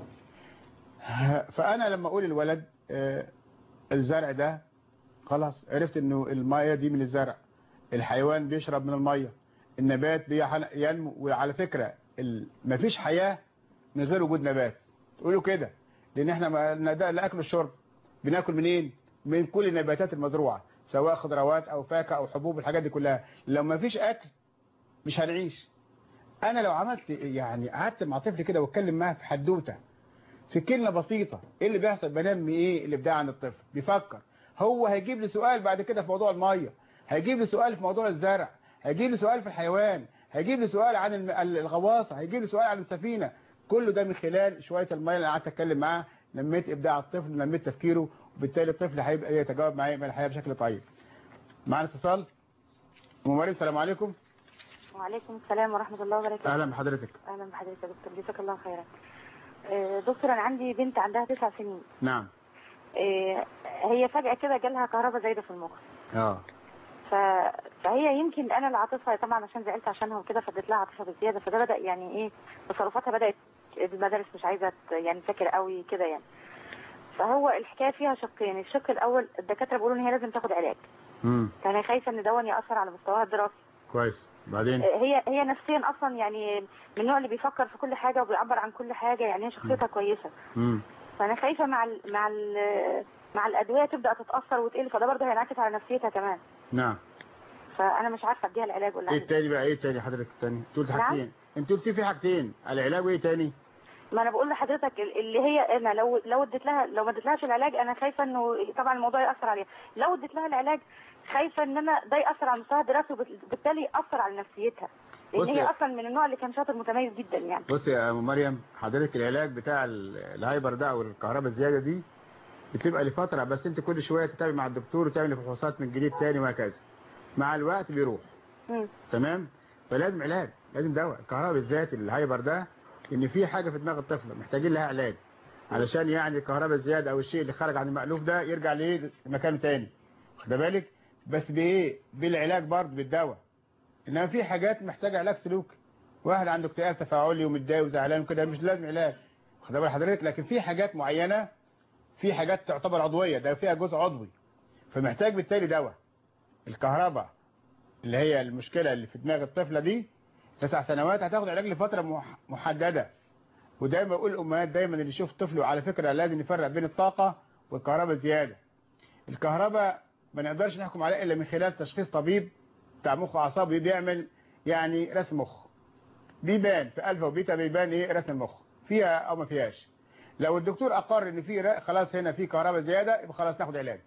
A: فانا لما اقول الولد آه، الزرع ده خلاص عرفت انه الميه دي من الزرع الحيوان بيشرب من الميه النبات بيحل- ينمو وعلى فكره ال- مفيش حياه من غير وجود نبات تقولوا كده لان احنا ما ده الاكل والشرب بناكل منين من كل النباتات المزروعه سواء خضروات او فاكهه او حبوب الحاجات دي كلها لو ما فيش اكل مش هنعيش انا لو عملت يعني قعدت مع طفل كده واتكلم معاه في حدوته في كلمه بسيطه ايه اللي بيحصل بنمي ايه الابداع عند الطفل بيفكر هو هيجيب لي سؤال بعد كده في موضوع الميه هيجيب لي سؤال في موضوع الزرع هيجيب لي سؤال في الحيوان هيجيب لي سؤال عن الم- الغواصه هيجيب لي سؤال عن السفينه كله ده من خلال شويه الميه اللي قعدت اتكلم معاه نميت ابداع الطفل ونميت تفكيره وبالتالي الطفل هيبقى يتجاوب معايا من الحياه بشكل طيب معانا اتصال ام مريم السلام عليكم
H: وعليكم السلام ورحمة الله وبركاته
A: اهلا بحضرتك
H: أهلا بحضرتك يا دكتور جزاك الله خيرا آه، دكتور أنا عندي بنت عندها تسع سنين
A: نعم
H: آه، هي فجأة كده جالها كهرباء زايدة في المخ
A: اه
H: ف... فهي يمكن أنا اللي عاطفها طبعا عشان زعلت عشانها وكده فاديت لها عاطفة بزيادة فده بدأ يعني إيه تصرفاتها بدأت المدارس مش عايزة ت- يعني تذاكر قوي كده يعني فهو الحكايه فيها شقين الشق الاول الدكاتره بيقولوا ان هي لازم تاخد علاج
A: امم
H: فانا خايفه ان دون ياثر على مستواها الدراسي
A: كويس بعدين
H: هي هي نفسيا اصلا يعني من النوع اللي بيفكر في كل حاجه وبيعبر عن كل حاجه يعني هي شخصيتها كويسه
A: امم
H: فانا خايفه مع ال مع ال مع الادويه تبدا تتاثر وتقل فده برضه هينعكس على نفسيتها كمان
A: نعم
H: فانا مش عارفه اديها العلاج ولا
A: ايه
H: أعمل
A: التاني بقى ايه التاني حضرتك التاني انت قلت
H: نعم.
A: حاجتين انت قلت في حاجتين العلاج وايه تاني
H: ما انا بقول لحضرتك ال- اللي هي انا لو لو اديت لها لو ما اديتلهاش العلاج انا خايفه انه طبعا الموضوع ياثر عليها لو اديت لها العلاج خايفه ان انا ده ياثر على مستواها الدراسي وبالتالي ياثر على نفسيتها لان
A: بصي-
H: هي اصلا من النوع اللي كان شاطر متميز جدا يعني
A: بص يا ام مريم حضرتك العلاج بتاع ال- الهايبر ده او الكهرباء الزياده دي بتبقى لفتره بس انت كل شويه تتابع مع الدكتور وتعمل فحوصات من جديد تاني وهكذا مع الوقت بيروح
H: مم.
A: تمام فلازم علاج لازم دواء الكهرباء بالذات الهايبر ده ان في حاجه في دماغ الطفل محتاجين لها علاج علشان يعني الكهرباء الزياده او الشيء اللي خرج عن المألوف ده يرجع ليه لمكان تاني واخد بالك بس بايه بالعلاج برضه بالدواء انما في حاجات محتاجه علاج سلوكي واحد عنده اكتئاب تفاعلي ومتضايق وزعلان وكده مش لازم علاج واخد بال حضرتك لكن في حاجات معينه في حاجات تعتبر عضويه ده فيها جزء عضوي فمحتاج بالتالي دواء الكهرباء اللي هي المشكله اللي في دماغ الطفله دي تسع سنوات هتاخد علاج لفتره مح- محدده ودايما بقول الامهات دايما اللي يشوف طفله على فكره لازم يفرق بين الطاقه والكهرباء الزياده الكهرباء ما نقدرش نحكم عليها الا من خلال تشخيص طبيب بتاع مخ واعصاب بيعمل يعني رسم مخ بيبان في الفا وبيتا بيبان ايه رسم المخ فيها او ما فيهاش لو الدكتور اقر ان في ر- خلاص هنا في كهرباء زياده يبقى خلاص ناخد علاج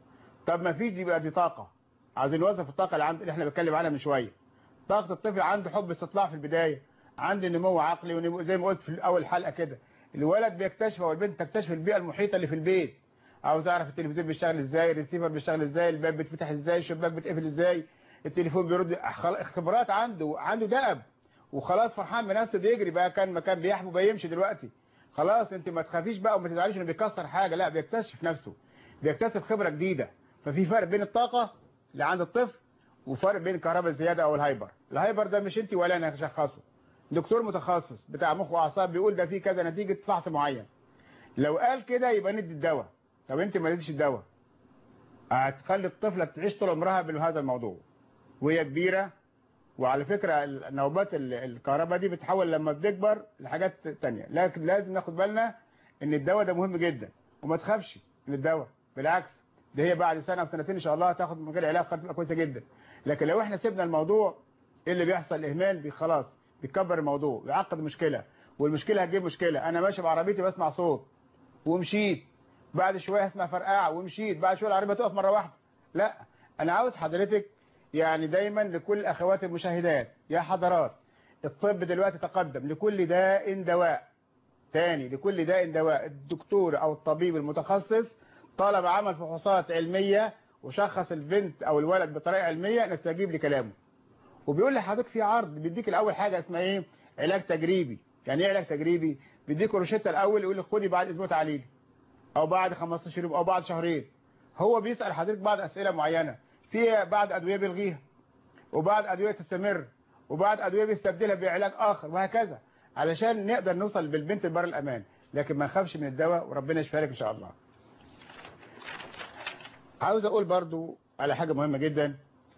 A: طب ما فيش دي بقى دي طاقه عايزين نوظف الطاقه اللي, عند... اللي احنا بنتكلم عنها من شويه طاقه الطفل عنده حب استطلاع في البدايه عنده نمو عقلي ونمو زي ما قلت في اول حلقه كده الولد بيكتشف او البنت تكتشف البيئه المحيطه اللي في البيت عاوز اعرف التلفزيون بيشتغل ازاي الريسيفر بيشتغل ازاي الباب بيتفتح ازاي الشباك بيتقفل ازاي التليفون بيرد خل- خبرات عنده عنده دأب وخلاص فرحان بنفسه بيجري بقى كان مكان بيحبو بيمشي دلوقتي خلاص انت ما تخافيش بقى وما تزعليش انه بيكسر حاجه لا بيكتشف نفسه بيكتسب خبره جديده ففي فرق بين الطاقه اللي عند الطفل وفرق بين الكهرباء الزياده او الهايبر الهايبر ده مش انت ولا انا هشخصه دكتور متخصص بتاع مخ واعصاب بيقول ده فيه كذا نتيجه فحص معين لو قال كده يبقى ندي الدواء طب انت ما اديتش الدواء هتخلي الطفله تعيش طول عمرها بهذا الموضوع وهي كبيره وعلى فكرة النوبات ال- الكهرباء دي بتحول لما بتكبر لحاجات تانية لكن لازم ناخد بالنا ان الدواء ده مهم جدا وما تخافش من الدواء بالعكس ده هي بعد سنة او سنتين ان شاء الله هتاخد من غير علاج هتبقى كويسة جدا لكن لو احنا سيبنا الموضوع ايه اللي بيحصل اهمال بي- خلاص بيكبر الموضوع بيعقد المشكلة والمشكلة هتجيب مشكلة انا ماشي بعربيتي بسمع صوت ومشيت بعد شوية اسمع فرقعة ومشيت بعد شوية العربية تقف مرة واحدة لا انا عاوز حضرتك يعني دايما لكل اخوات المشاهدات يا حضرات الطب دلوقتي تقدم لكل داء دواء تاني لكل داء دواء الدكتور او الطبيب المتخصص طالما عمل فحوصات علمية وشخص البنت او الولد بطريقة علمية نستجيب لكلامه وبيقول لحضرتك في عرض بيديك الاول حاجة اسمها ايه علاج تجريبي يعني ايه علاج تجريبي بيديك روشته الاول يقول لك خدي بعد اسبوع تعالي لي او بعد 15 يوم او بعد شهرين هو بيسأل حضرتك بعض اسئلة معينة في بعض ادوية بيلغيها وبعض ادوية تستمر وبعض ادوية بيستبدلها بعلاج اخر وهكذا علشان نقدر نوصل بالبنت لبر الامان لكن ما نخافش من الدواء وربنا يشفيها لك ان شاء الله عاوز اقول برضو على حاجة مهمة جدا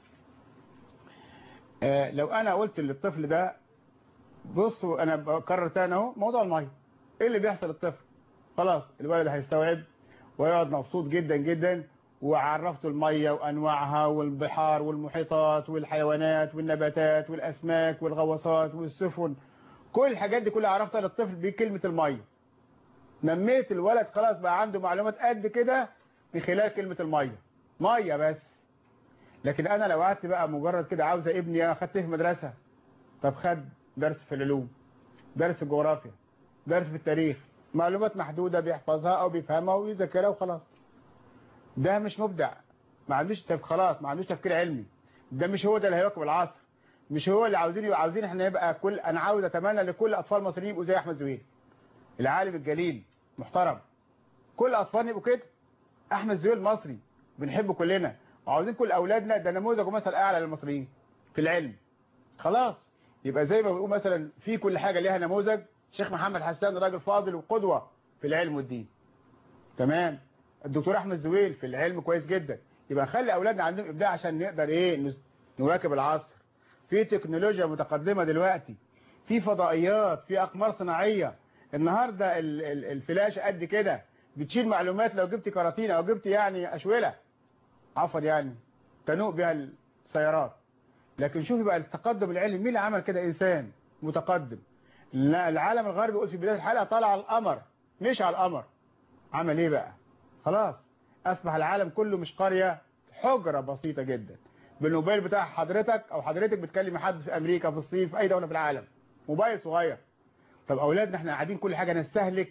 A: آه لو انا قلت للطفل ده بصوا انا بكرر تاني اهو موضوع الميه ايه اللي بيحصل للطفل خلاص الولد هيستوعب ويقعد مبسوط جدا جدا وعرفته الميه وانواعها والبحار والمحيطات والحيوانات والنباتات والاسماك والغواصات والسفن كل الحاجات دي كلها عرفتها للطفل بكلمه الميه نميت الولد خلاص بقى عنده معلومات قد كده من خلال كلمه الميه ميه بس لكن انا لو قعدت بقى مجرد كده عاوز ابني اخدت في مدرسه طب خد درس في العلوم درس في الجغرافيا درس في التاريخ معلومات محدودة بيحفظها او بيفهمها ويذاكرها وخلاص ده مش مبدع ما عندوش تف... خلاص ما عندوش تفكير علمي ده مش هو ده اللي هيواكب العصر مش هو اللي عاوزين عاوزين احنا يبقى كل انا عاوز اتمنى لكل اطفال مصريين يبقوا زي احمد زويل العالم الجليل محترم كل اطفالنا يبقوا كده احمد زويل مصري بنحبه كلنا وعاوزين كل اولادنا ده نموذج ومثل اعلى للمصريين في العلم خلاص يبقى زي ما بنقول مثلا في كل حاجة ليها نموذج شيخ محمد حسان راجل فاضل وقدوة في العلم والدين تمام الدكتور احمد زويل في العلم كويس جدا يبقى خلي اولادنا عندهم ابداع عشان نقدر ايه نس- نواكب العصر في تكنولوجيا متقدمه دلوقتي في فضائيات في اقمار صناعيه النهارده ال- ال- الفلاشه قد كده بتشيل معلومات لو جبت كراتين او جبت يعني اشوله عفوا يعني تنوء بها السيارات لكن شوفي بقى التقدم العلمي مين اللي عمل كده انسان متقدم لا العالم الغربي يقول في بدايه الحلقه طلع على القمر مش على القمر عمل ايه بقى خلاص اصبح العالم كله مش قريه حجره بسيطه جدا بالموبايل بتاع حضرتك او حضرتك بتكلم حد في امريكا في الصين في اي دوله في العالم موبايل صغير طب اولادنا احنا قاعدين كل حاجه نستهلك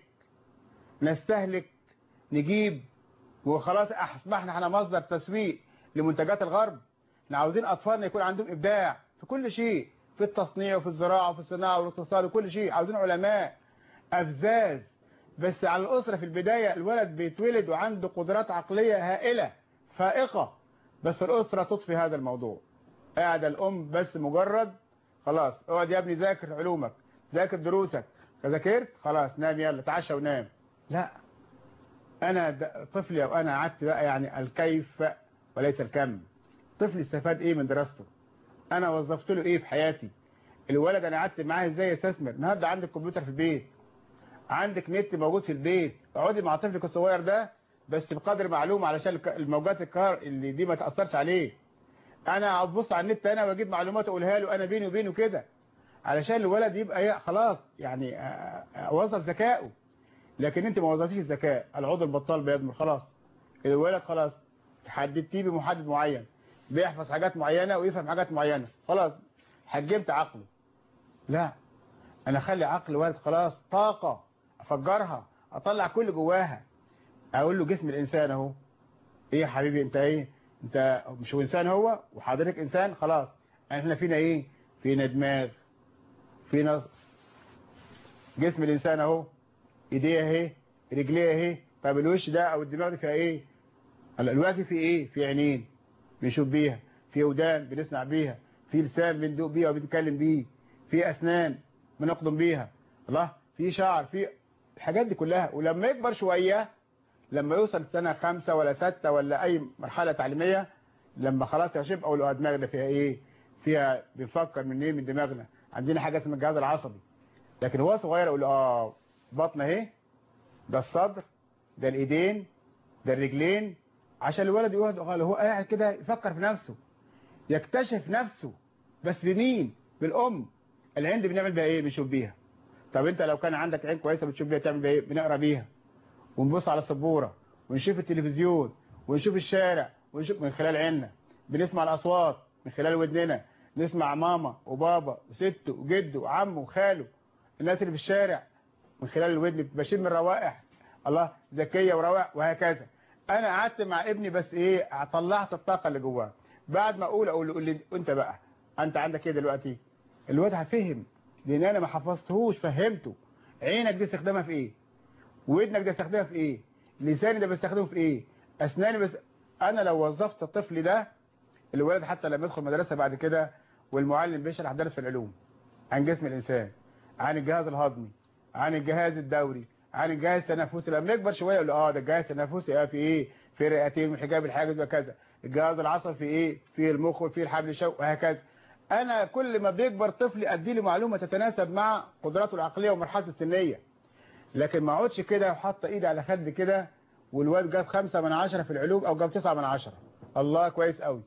A: نستهلك نجيب وخلاص اصبحنا احنا مصدر تسويق لمنتجات الغرب احنا عاوزين اطفالنا يكون عندهم ابداع في كل شيء في التصنيع وفي الزراعه وفي الصناعه والاقتصاد وكل شيء عاوزين علماء افزاز بس على الاسره في البدايه الولد بيتولد وعنده قدرات عقليه هائله فائقه بس الاسره تطفي هذا الموضوع قاعده الام بس مجرد خلاص اقعد يا ابني ذاكر علومك ذاكر دروسك ذاكرت خلاص نام يلا تعشى ونام لا انا د- طفلي او انا قعدت بقى يعني الكيف وليس الكم طفلي استفاد ايه من دراسته انا وظفت له ايه في حياتي الولد انا قعدت معاه ازاي يستثمر النهارده عندك كمبيوتر في البيت عندك نت موجود في البيت اقعدي مع طفلك الصغير ده بس بقدر معلوم علشان الك- الموجات الكهر اللي دي ما تاثرش عليه انا ابص على النت انا واجيب معلومات اقولها له انا بيني وبينه كده علشان الولد يبقى يه- خلاص يعني آه، آه، اوظف ذكائه لكن انت ما وظفتيش الذكاء العضو البطال بيضمر خلاص الولد خلاص حددتيه بمحدد معين بيحفظ حاجات معينة ويفهم حاجات معينة خلاص حجمت عقله لا انا اخلي عقل الولد خلاص طاقة افجرها اطلع كل جواها اقول له جسم الانسان اهو ايه يا حبيبي انت ايه انت مش هو انسان هو وحضرتك انسان خلاص احنا فينا ايه فينا دماغ فينا جسم الانسان اهو ايديه اهي رجليه اهي طب الوش ده او الدماغ دي فيها ايه هلا الوجه فيه ايه في عينين بنشوف بيها في ودان بنسمع بيها في لسان بندوق بيها وبنتكلم بيه في اسنان بنقضم بيها الله في شعر في الحاجات دي كلها ولما يكبر شوية لما يوصل سنة خمسة ولا ستة ولا اي مرحلة تعليمية لما خلاص يا شباب اقول له دماغ ده فيها ايه فيها بنفكر منين من دماغنا عندنا حاجة اسمها الجهاز العصبي لكن هو صغير اقول له اه بطن اهي ده الصدر ده الايدين ده الرجلين عشان الولد يقعد قال هو قاعد كده يفكر في نفسه يكتشف نفسه بس بمين بالام العين دي بنعمل بيها ايه بنشوف بيها طب انت لو كان عندك عين كويسه بتشوف بيها تعمل بيها ايه بنقرا بيها ونبص على السبوره ونشوف التلفزيون ونشوف الشارع ونشوف من خلال عيننا بنسمع الاصوات من خلال ودننا نسمع ماما وبابا وست وجد وعم وخاله الناس اللي في الشارع من خلال الودن بشم الروائح الله ذكيه وروائح وهكذا انا قعدت مع ابني بس ايه طلعت الطاقه اللي جواه بعد ما اقول اقول له قول لي انت بقى انت عندك ايه دلوقتي الواد هفهم لان انا ما حفظتهوش فهمته عينك دي استخدامها في ايه ودنك ده استخدامها في ايه لساني ده بستخدمه في ايه اسناني بس انا لو وظفت الطفل ده الولد حتى لما يدخل مدرسه بعد كده والمعلم بيشرح درس في العلوم عن جسم الانسان عن الجهاز الهضمي عن الجهاز الدوري عن الجهاز التنفسي لما يكبر شويه يقول اه ده الجهاز التنفسي اه في ايه في الرئتين والحجاب الحاجز وكذا الجهاز العصبي في ايه في المخ وفي الحبل الشوكي وهكذا انا كل ما بيكبر طفلي ادي له معلومه تتناسب مع قدراته العقليه ومرحلته السنيه لكن ما اقعدش كده وحط ايدي على خد كده والواد جاب خمسة من عشرة في العلوم او جاب تسعة من عشرة الله كويس قوي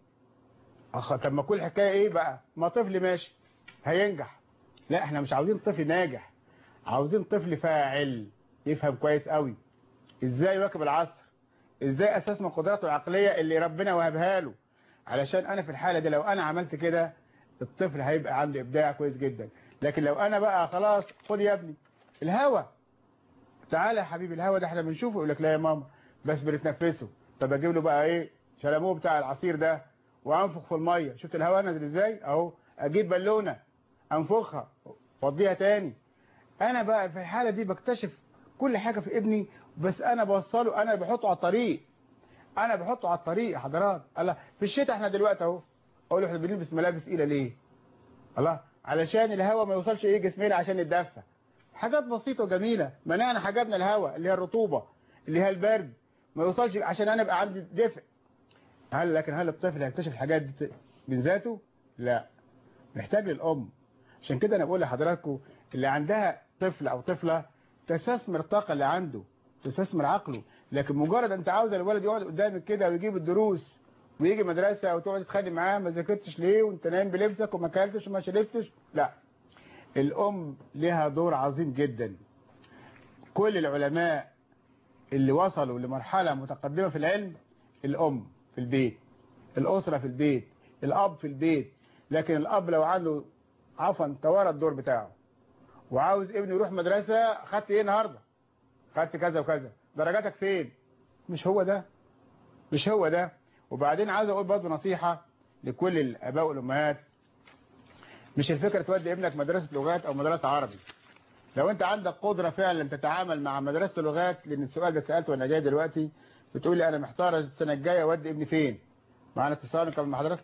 A: اخ طب ما كل حكايه ايه بقى ما طفل ماشي هينجح لا احنا مش عاوزين طفل ناجح عاوزين طفل فاعل يفهم كويس قوي ازاي يواكب العصر ازاي اساس من قدراته العقليه اللي ربنا وهبها له علشان انا في الحاله دي لو انا عملت كده الطفل هيبقى عنده ابداع كويس جدا لكن لو انا بقى خلاص خد يا ابني الهوا تعالى يا حبيبي الهوا ده احنا بنشوفه يقول لك لا يا ماما بس بنتنفسه طب اجيب له بقى ايه شلموه بتاع العصير ده وانفخ في الميه شفت الهواء نازل ازاي اهو اجيب بالونه انفخها واديها تاني انا بقى في الحاله دي بكتشف كل حاجه في ابني بس انا بوصله انا بحطه على الطريق انا بحطه على الطريق يا حضرات الله في الشتاء احنا دلوقتي اهو اقول له احنا بنلبس ملابس تقيله ليه الله علشان الهواء ما يوصلش ايه جسمنا عشان نتدفى حاجات بسيطه وجميله منعنا حجبنا الهواء اللي هي الرطوبه اللي هي البرد ما يوصلش عشان انا ابقى عندي دفء هل لكن هل الطفل هيكتشف الحاجات دي من ذاته لا محتاج للام عشان كده انا بقول لحضراتكم اللي عندها طفل او طفله تستثمر الطاقه اللي عنده تستثمر عقله لكن مجرد انت عاوز الولد يقعد قدامك كده ويجيب الدروس ويجي مدرسه وتقعد تتخانق معاه ما ذاكرتش ليه وانت نايم بلبسك وما اكلتش وما شربتش لا الام لها دور عظيم جدا كل العلماء اللي وصلوا لمرحله متقدمه في العلم الام في البيت الاسره في البيت الاب في البيت لكن الاب لو عنده عفوا توارى الدور بتاعه وعاوز ابنه يروح مدرسه خدت ايه النهارده خدت كذا وكذا درجاتك فين مش هو ده مش هو ده وبعدين عاوز اقول برضه نصيحة لكل الاباء والامهات مش الفكرة تودي ابنك مدرسة لغات او مدرسة عربي لو انت عندك قدرة فعلا تتعامل مع مدرسة اللغات لان السؤال ده سألته وانا جاي دلوقتي بتقول لي انا محتار السنة الجاية اودي ابني فين معانا اتصال قبل ما حضرتك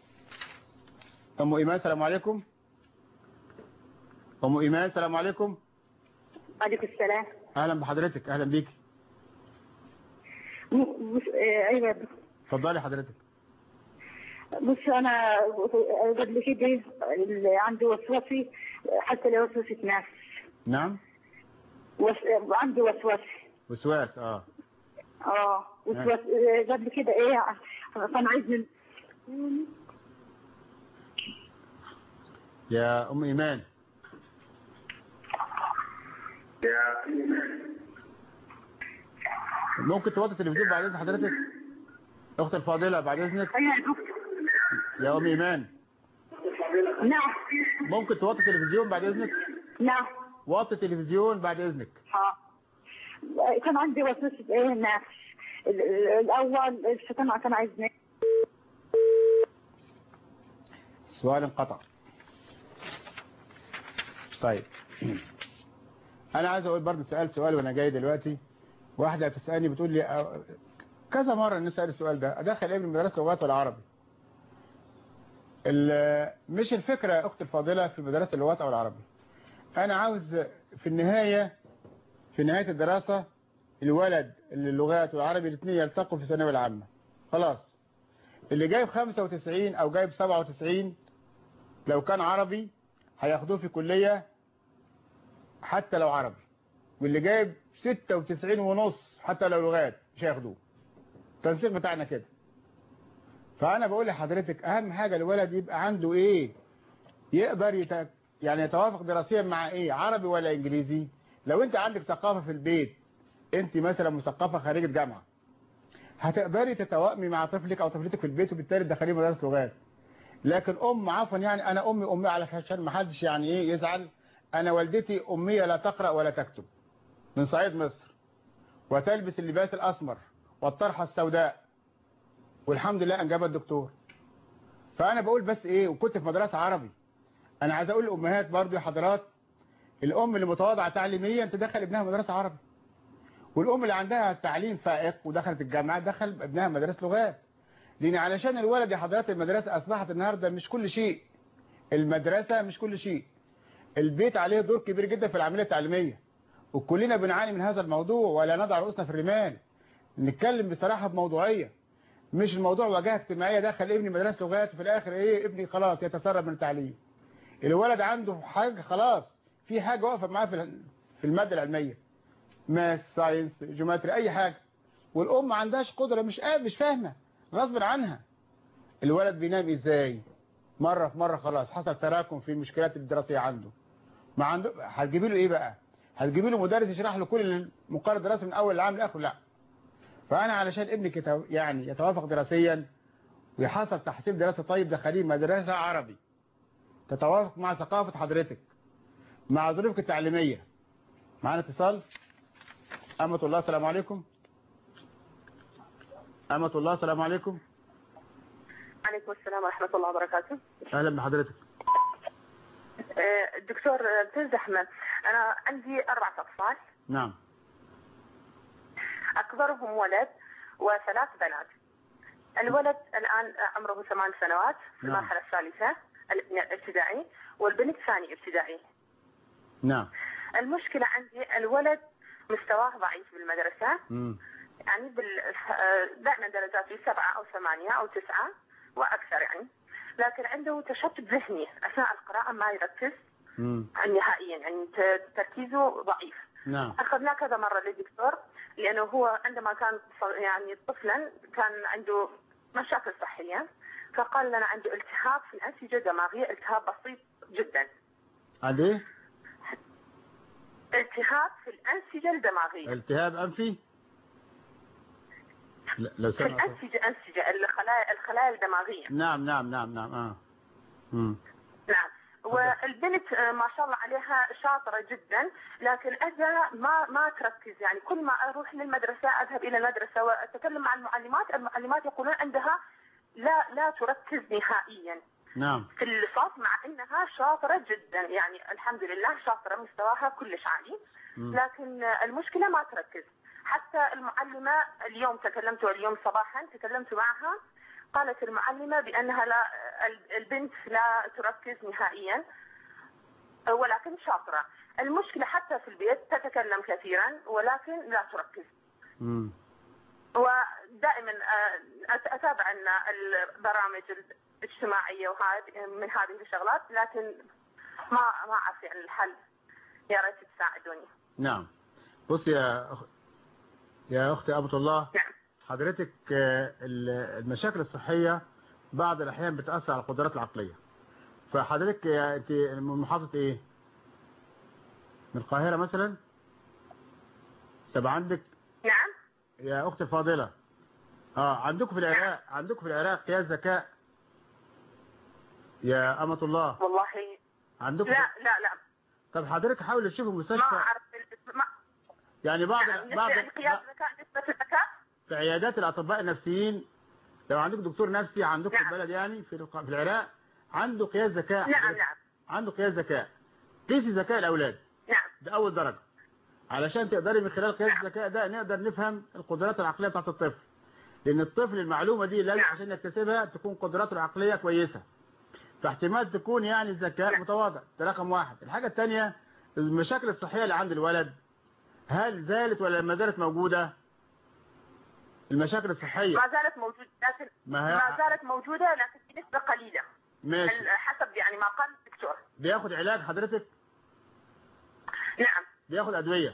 A: ام ايمان السلام عليكم ام ايمان السلام عليكم
I: عليكم السلام
A: اهلا بحضرتك اهلا بيكي
I: بص آه، ايوه
A: اتفضلي حضرتك
I: بص انا قبل كده اللي عندي وسوسي حتى لو وسوسة نفس
A: نعم
I: وس... عندي وسوسة
A: وسواس اه
I: اه وسوس آه، قبل كده ايه فانا عايز من
A: يا ام ايمان ممكن توطي التلفزيون بعد اذن حضرتك اخت الفاضله بعد اذنك
I: ايوه يا دكتور
A: يا ام ايمان
I: نعم
A: ممكن توطي التلفزيون بعد اذنك
I: نعم
A: وطي التلفزيون بعد اذنك
I: اه كان عندي وسوسة ايه نفس ال- ال- الاول الشيطان كان عايزني
A: السؤال انقطع طيب انا عايز اقول برضه سألت سؤال وانا جاي دلوقتي واحدة بتسألني بتقول لي أه، كذا مرة نسأل السؤال ده ادخل ابني مدرسة لغات ولا عربي ال- مش الفكرة يا اختي الفاضلة في مدرسة اللغات او العربي انا عاوز في النهاية في نهاية الدراسة الولد اللي اللغات والعربي الاثنين يلتقوا في الثانوية العامة خلاص اللي جايب 95 او جايب 97 لو كان عربي هياخدوه في كلية حتى لو عربي واللي جايب 96 ونص حتى لو لغات مش هياخدوه التنسيق بتاعنا كده فانا بقول لحضرتك اهم حاجة الولد يبقى عنده ايه يقدر يت... يعني يتوافق دراسيا مع ايه عربي ولا انجليزي لو انت عندك ثقافة في البيت انت مثلا مثقفة خارجة جامعة هتقدري تتوائمي مع طفلك او طفلتك في البيت وبالتالي تدخليه مدرسة لغات لكن ام عفوا يعني انا امي امي على عشان ما حدش يعني ايه يزعل انا والدتي اميه لا تقرا ولا تكتب من صعيد مصر وتلبس اللباس الاسمر والطرحه السوداء والحمد لله انجبت دكتور فانا بقول بس ايه وكنت في مدرسه عربي انا عايز اقول للامهات برضو يا حضرات الام اللي متواضعه تعليميا تدخل ابنها مدرسه عربي والام اللي عندها تعليم فائق ودخلت الجامعه دخل ابنها مدرسه لغات لان علشان الولد يا حضرات المدرسه اصبحت النهارده مش كل شيء المدرسه مش كل شيء البيت عليه دور كبير جدا في العمليه التعليميه وكلنا بنعاني من هذا الموضوع ولا نضع رؤوسنا في الرمال نتكلم بصراحه بموضوعيه مش الموضوع واجهه اجتماعيه دخل ابني مدرسه لغات وفي الاخر ايه ابني خلاص يتسرب من التعليم الولد عنده حاجه خلاص في حاجه واقفه معاه في في الماده العلميه ماس ساينس جيومتري اي حاجه والام ما عندهاش قدره مش قادر مش فاهمه غصب عنها الولد بينام ازاي مره في مره خلاص حصل تراكم في المشكلات الدراسيه عنده ما عنده هتجيبي له ايه بقى هتجيبي له مدرس يشرح له كل المقرر الدراسي من اول العام لاخره لا فانا علشان ابنك يتو... يعني يتوافق دراسيا ويحصل تحصيل دراسي طيب دخليه مدرسه عربي تتوافق مع ثقافه حضرتك مع ظروفك التعليميه معانا اتصال أمة الله السلام عليكم أمة الله السلام عليكم
J: عليكم السلام ورحمة الله وبركاته
A: أهلا بحضرتك
J: آه، الدكتور أستاذ أحمد أنا عندي أربعة أطفال
A: نعم
J: أكبرهم ولد وثلاث بنات الولد الآن عمره ثمان سنوات في
A: نعم.
J: المرحلة الثالثة الابتدائي والبنت ثاني ابتدائي
A: نعم
J: المشكلة عندي الولد مستواه ضعيف بالمدرسة
A: مم.
J: يعني بال... آه، دائما درجاته سبعة أو ثمانية أو تسعة وأكثر يعني لكن عنده تشتت ذهني أثناء القراءة ما يركز
A: مم.
J: نهائيا يعني ت- تركيزه ضعيف
A: نعم
J: أخذناه كذا مرة للدكتور لأنه هو عندما كان ص- يعني طفلا كان عنده مشاكل صحية فقال لنا عنده التهاب في الأنسجة الدماغية التهاب بسيط جدا
A: عند ايه
J: التهاب في الأنسجة الدماغية
A: التهاب انفي لا لو
J: في
A: سمع
J: الأنسجة أنسجة الخلايا الخلايا الدماغية
A: نعم نعم نعم نعم اه مم.
J: نعم والبنت آه، ما شاء الله عليها شاطرة جدا لكن أنا ما ما تركز يعني كل ما أروح للمدرسة أذهب إلى المدرسة وأتكلم مع المعلمات المعلمات يقولون عندها لا لا تركز نهائيا
A: نعم
J: في الفصل مع انها شاطره جدا يعني الحمد لله شاطره مستواها كلش عالي
A: مم.
J: لكن المشكله ما تركز حتى المعلمه اليوم تكلمت اليوم صباحا تكلمت معها قالت المعلمه بانها لا البنت لا تركز نهائيا ولكن شاطره المشكله حتى في البيت تتكلم كثيرا ولكن لا تركز
A: مم.
J: ودائما آه، أت- اتابع ان البرامج الاجتماعيه وهذه من هذه الشغلات لكن ما ما اعرف يعني الحل يا ريت تساعدوني
A: نعم بص يا أخ... يا اختي ابو الله
J: نعم
A: حضرتك آه، ال- المشاكل الصحيه بعض الاحيان بتاثر على القدرات العقليه فحضرتك يا انت من محافظه ايه من القاهره مثلا طب عندك
J: نعم
A: يا اختي الفاضله اه عندكم في العراق عندكم في العراق قياس ذكاء يا امه الله
J: والله
A: عندكم
J: لا لا لا
A: طب حضرتك حاول تشوفوا
J: ما
A: مستشفى
J: اعرف ال- ما
A: يعني بعض
J: نعم
A: بعض
J: نسبة قياس الذكاء نسبة الذكاء
A: في عيادات الاطباء النفسيين لو عندك دكتور نفسي عندكم في
J: نعم.
A: البلد يعني في الق- في العراق عنده قياس ذكاء
J: نعم
A: حضرتك.
J: نعم
A: عنده قياس ذكاء قيسي ذكاء الاولاد
J: نعم
A: ده اول درجه علشان تقدري من خلال قياس الذكاء ده نقدر نفهم القدرات العقليه بتاعت الطفل لان الطفل المعلومه دي لازم
J: نعم.
A: عشان يكتسبها تكون قدراته العقليه كويسه فاحتمال تكون يعني الذكاء
J: نعم.
A: متواضع ده رقم واحد الحاجه الثانيه المشاكل الصحيه اللي عند الولد هل زالت ولا ما زالت موجوده المشاكل الصحيه
J: ما زالت موجودة لكن
A: ما هي-
J: ما زالت موجودة لكن بنسبة قليلة
A: ماشي
J: ال- حسب يعني ما قال الدكتور
A: بياخد علاج حضرتك
J: نعم
A: بياخد ادويه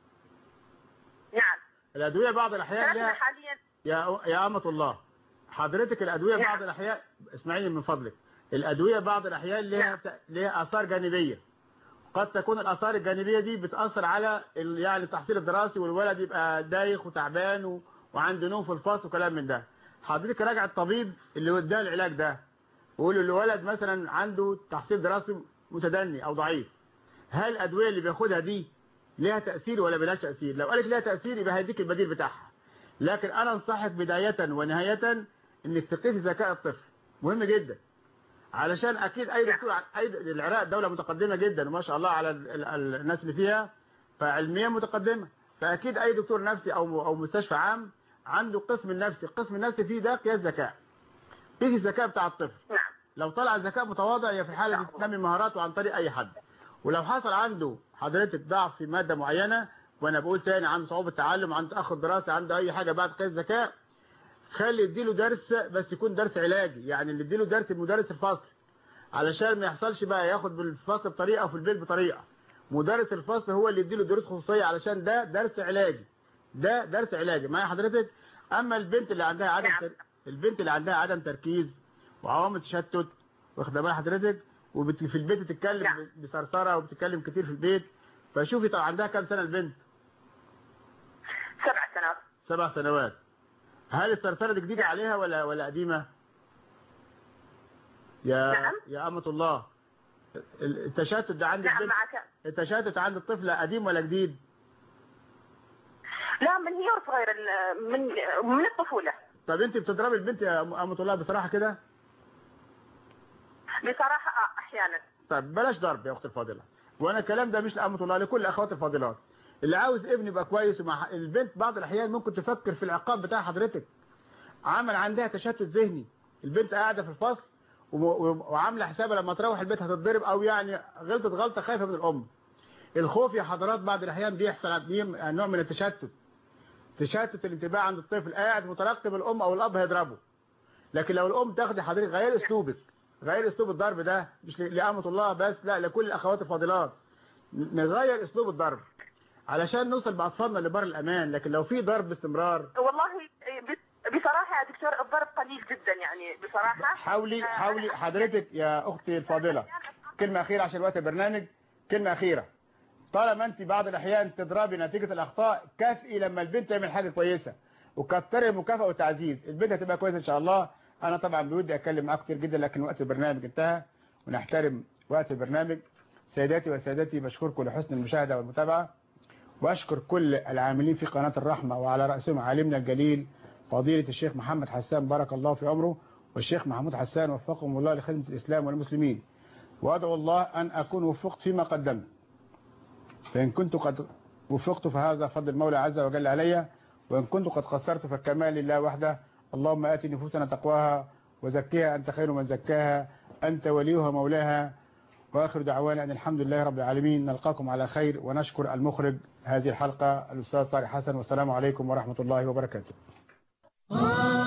J: نعم
A: الادويه بعض الاحيان
J: ثلاثة
A: لها
J: حاليا
A: يا يا أمة الله حضرتك الأدوية
J: نعم.
A: بعض الأحيان اسمعيني من فضلك الأدوية بعض الأحيان لها
J: نعم.
A: ت- لها آثار جانبية قد تكون الآثار الجانبية دي بتأثر على ال- يعني التحصيل الدراسي والولد يبقى دايخ وتعبان و... وعنده نوم في الفصل وكلام من ده حضرتك راجع الطبيب اللي اداه العلاج ده وقول له الولد مثلا عنده تحصيل دراسي متدني أو ضعيف هل الأدوية اللي بياخدها دي ليها تأثير ولا بلاش تأثير لو قالك ليها تأثير يبقى هيديك البديل بتاعها لكن انا انصحك بداية ونهاية انك تقيس ذكاء الطفل مهم جدا علشان اكيد اي دكتور اي العراق دولة متقدمة جدا وما شاء الله على ال- ال- ال- الناس اللي فيها فعلميا متقدمة فاكيد اي دكتور نفسي او او مستشفى عام عنده قسم النفسي القسم النفسي فيه ده قياس ذكاء قيس الذكاء بتاع الطفل
J: نعم
A: لو طلع الذكاء متواضع هي في الحالة دي تنمي مهاراته عن طريق أي حد ولو حصل عنده حضرتك ضعف في مادة معينة وأنا بقول تاني عنده صعوبة تعلم عنده تأخر دراسة عنده أي حاجة بعد قياس ذكاء خلي يديله درس بس يكون درس علاجي يعني اللي يديله درس مدرس الفصل علشان ما يحصلش بقى ياخد بالفصل بطريقة وفي البيت بطريقة مدرس الفصل هو اللي يديله دروس خصوصية علشان ده درس علاجي ده درس علاجي معايا حضرتك أما البنت اللي عندها عدم
J: نعم.
A: تر... البنت اللي عندها عدم تركيز وعوامل تشتت واخده بال حضرتك وفي البيت بتتكلم
J: نعم.
A: بثرثره وبتتكلم كتير في البيت فشوفي طب عندها كام سنه البنت
J: سبع سنوات
A: سبع سنوات هل الثرثره دي جديده عليها ولا ولا قديمه يا
J: نعم.
A: يا امه الله التشتت ده عند
J: نعم
A: البنت
J: معك
A: التشتت عند الطفل قديم ولا جديد
J: لا من هي وصغيرة ال- من من الطفولة
A: طب انت بتضربي البنت يا امه الله بصراحه كده
J: بصراحة آه، أحيانا
A: طب بلاش ضرب يا اختي الفاضله وانا الكلام ده مش لامه الله لكل اخوات الفاضلات اللي عاوز ابني يبقى كويس ومع البنت بعض الاحيان ممكن تفكر في العقاب بتاع حضرتك عمل عندها تشتت ذهني البنت قاعده في الفصل و- و- وعامله حسابها لما تروح البيت هتتضرب او يعني غلطت غلطه خايفه من الام الخوف يا حضرات بعض الأحيان بيحصل عند- نوع من التشتت تشتت الانتباه عند الطفل قاعد مترقب الأم أو الأب هيضربه لكن لو الأم تاخدي حضرتك غير أسلوبك غير أسلوب الضرب ده مش ل- لأمة الله بس لا لكل الأخوات الفاضلات ن- نغير أسلوب الضرب علشان نوصل بأطفالنا لبر الأمان لكن لو في ضرب باستمرار
J: والله ب- بصراحة يا دكتور الضرب قليل جدا يعني بصراحة
A: حاولي حاولي حضرتك يا أختي الفاضلة كلمة أخيرة عشان وقت البرنامج كلمة أخيرة طالما أنت بعض الأحيان تضربي نتيجة الأخطاء كافئي لما البنت تعمل حاجة كويسة وكتري المكافأة والتعزيز البنت هتبقى كويسة إن شاء الله أنا طبعا بودي أتكلم معاكم كتير جدا لكن وقت البرنامج انتهى ونحترم وقت البرنامج سيداتي وسادتي بشكركم لحسن المشاهدة والمتابعة وأشكر كل العاملين في قناة الرحمة وعلى رأسهم عالمنا الجليل فضيلة الشيخ محمد حسان بارك الله في عمره والشيخ محمود حسان وفقهم الله لخدمة الإسلام والمسلمين وأدعو الله أن أكون وفقت فيما قدمت فإن كنت قد وفقت فهذا فضل المولى عز وجل علي وإن كنت قد قصرت فالكمال لله وحده اللهم آت نفوسنا تقواها وزكيها أنت خير من زكاها أنت وليها مولاها وآخر دعوانا أن الحمد لله رب العالمين نلقاكم على خير ونشكر المخرج هذه الحلقة الأستاذ طارق حسن والسلام عليكم ورحمة الله وبركاته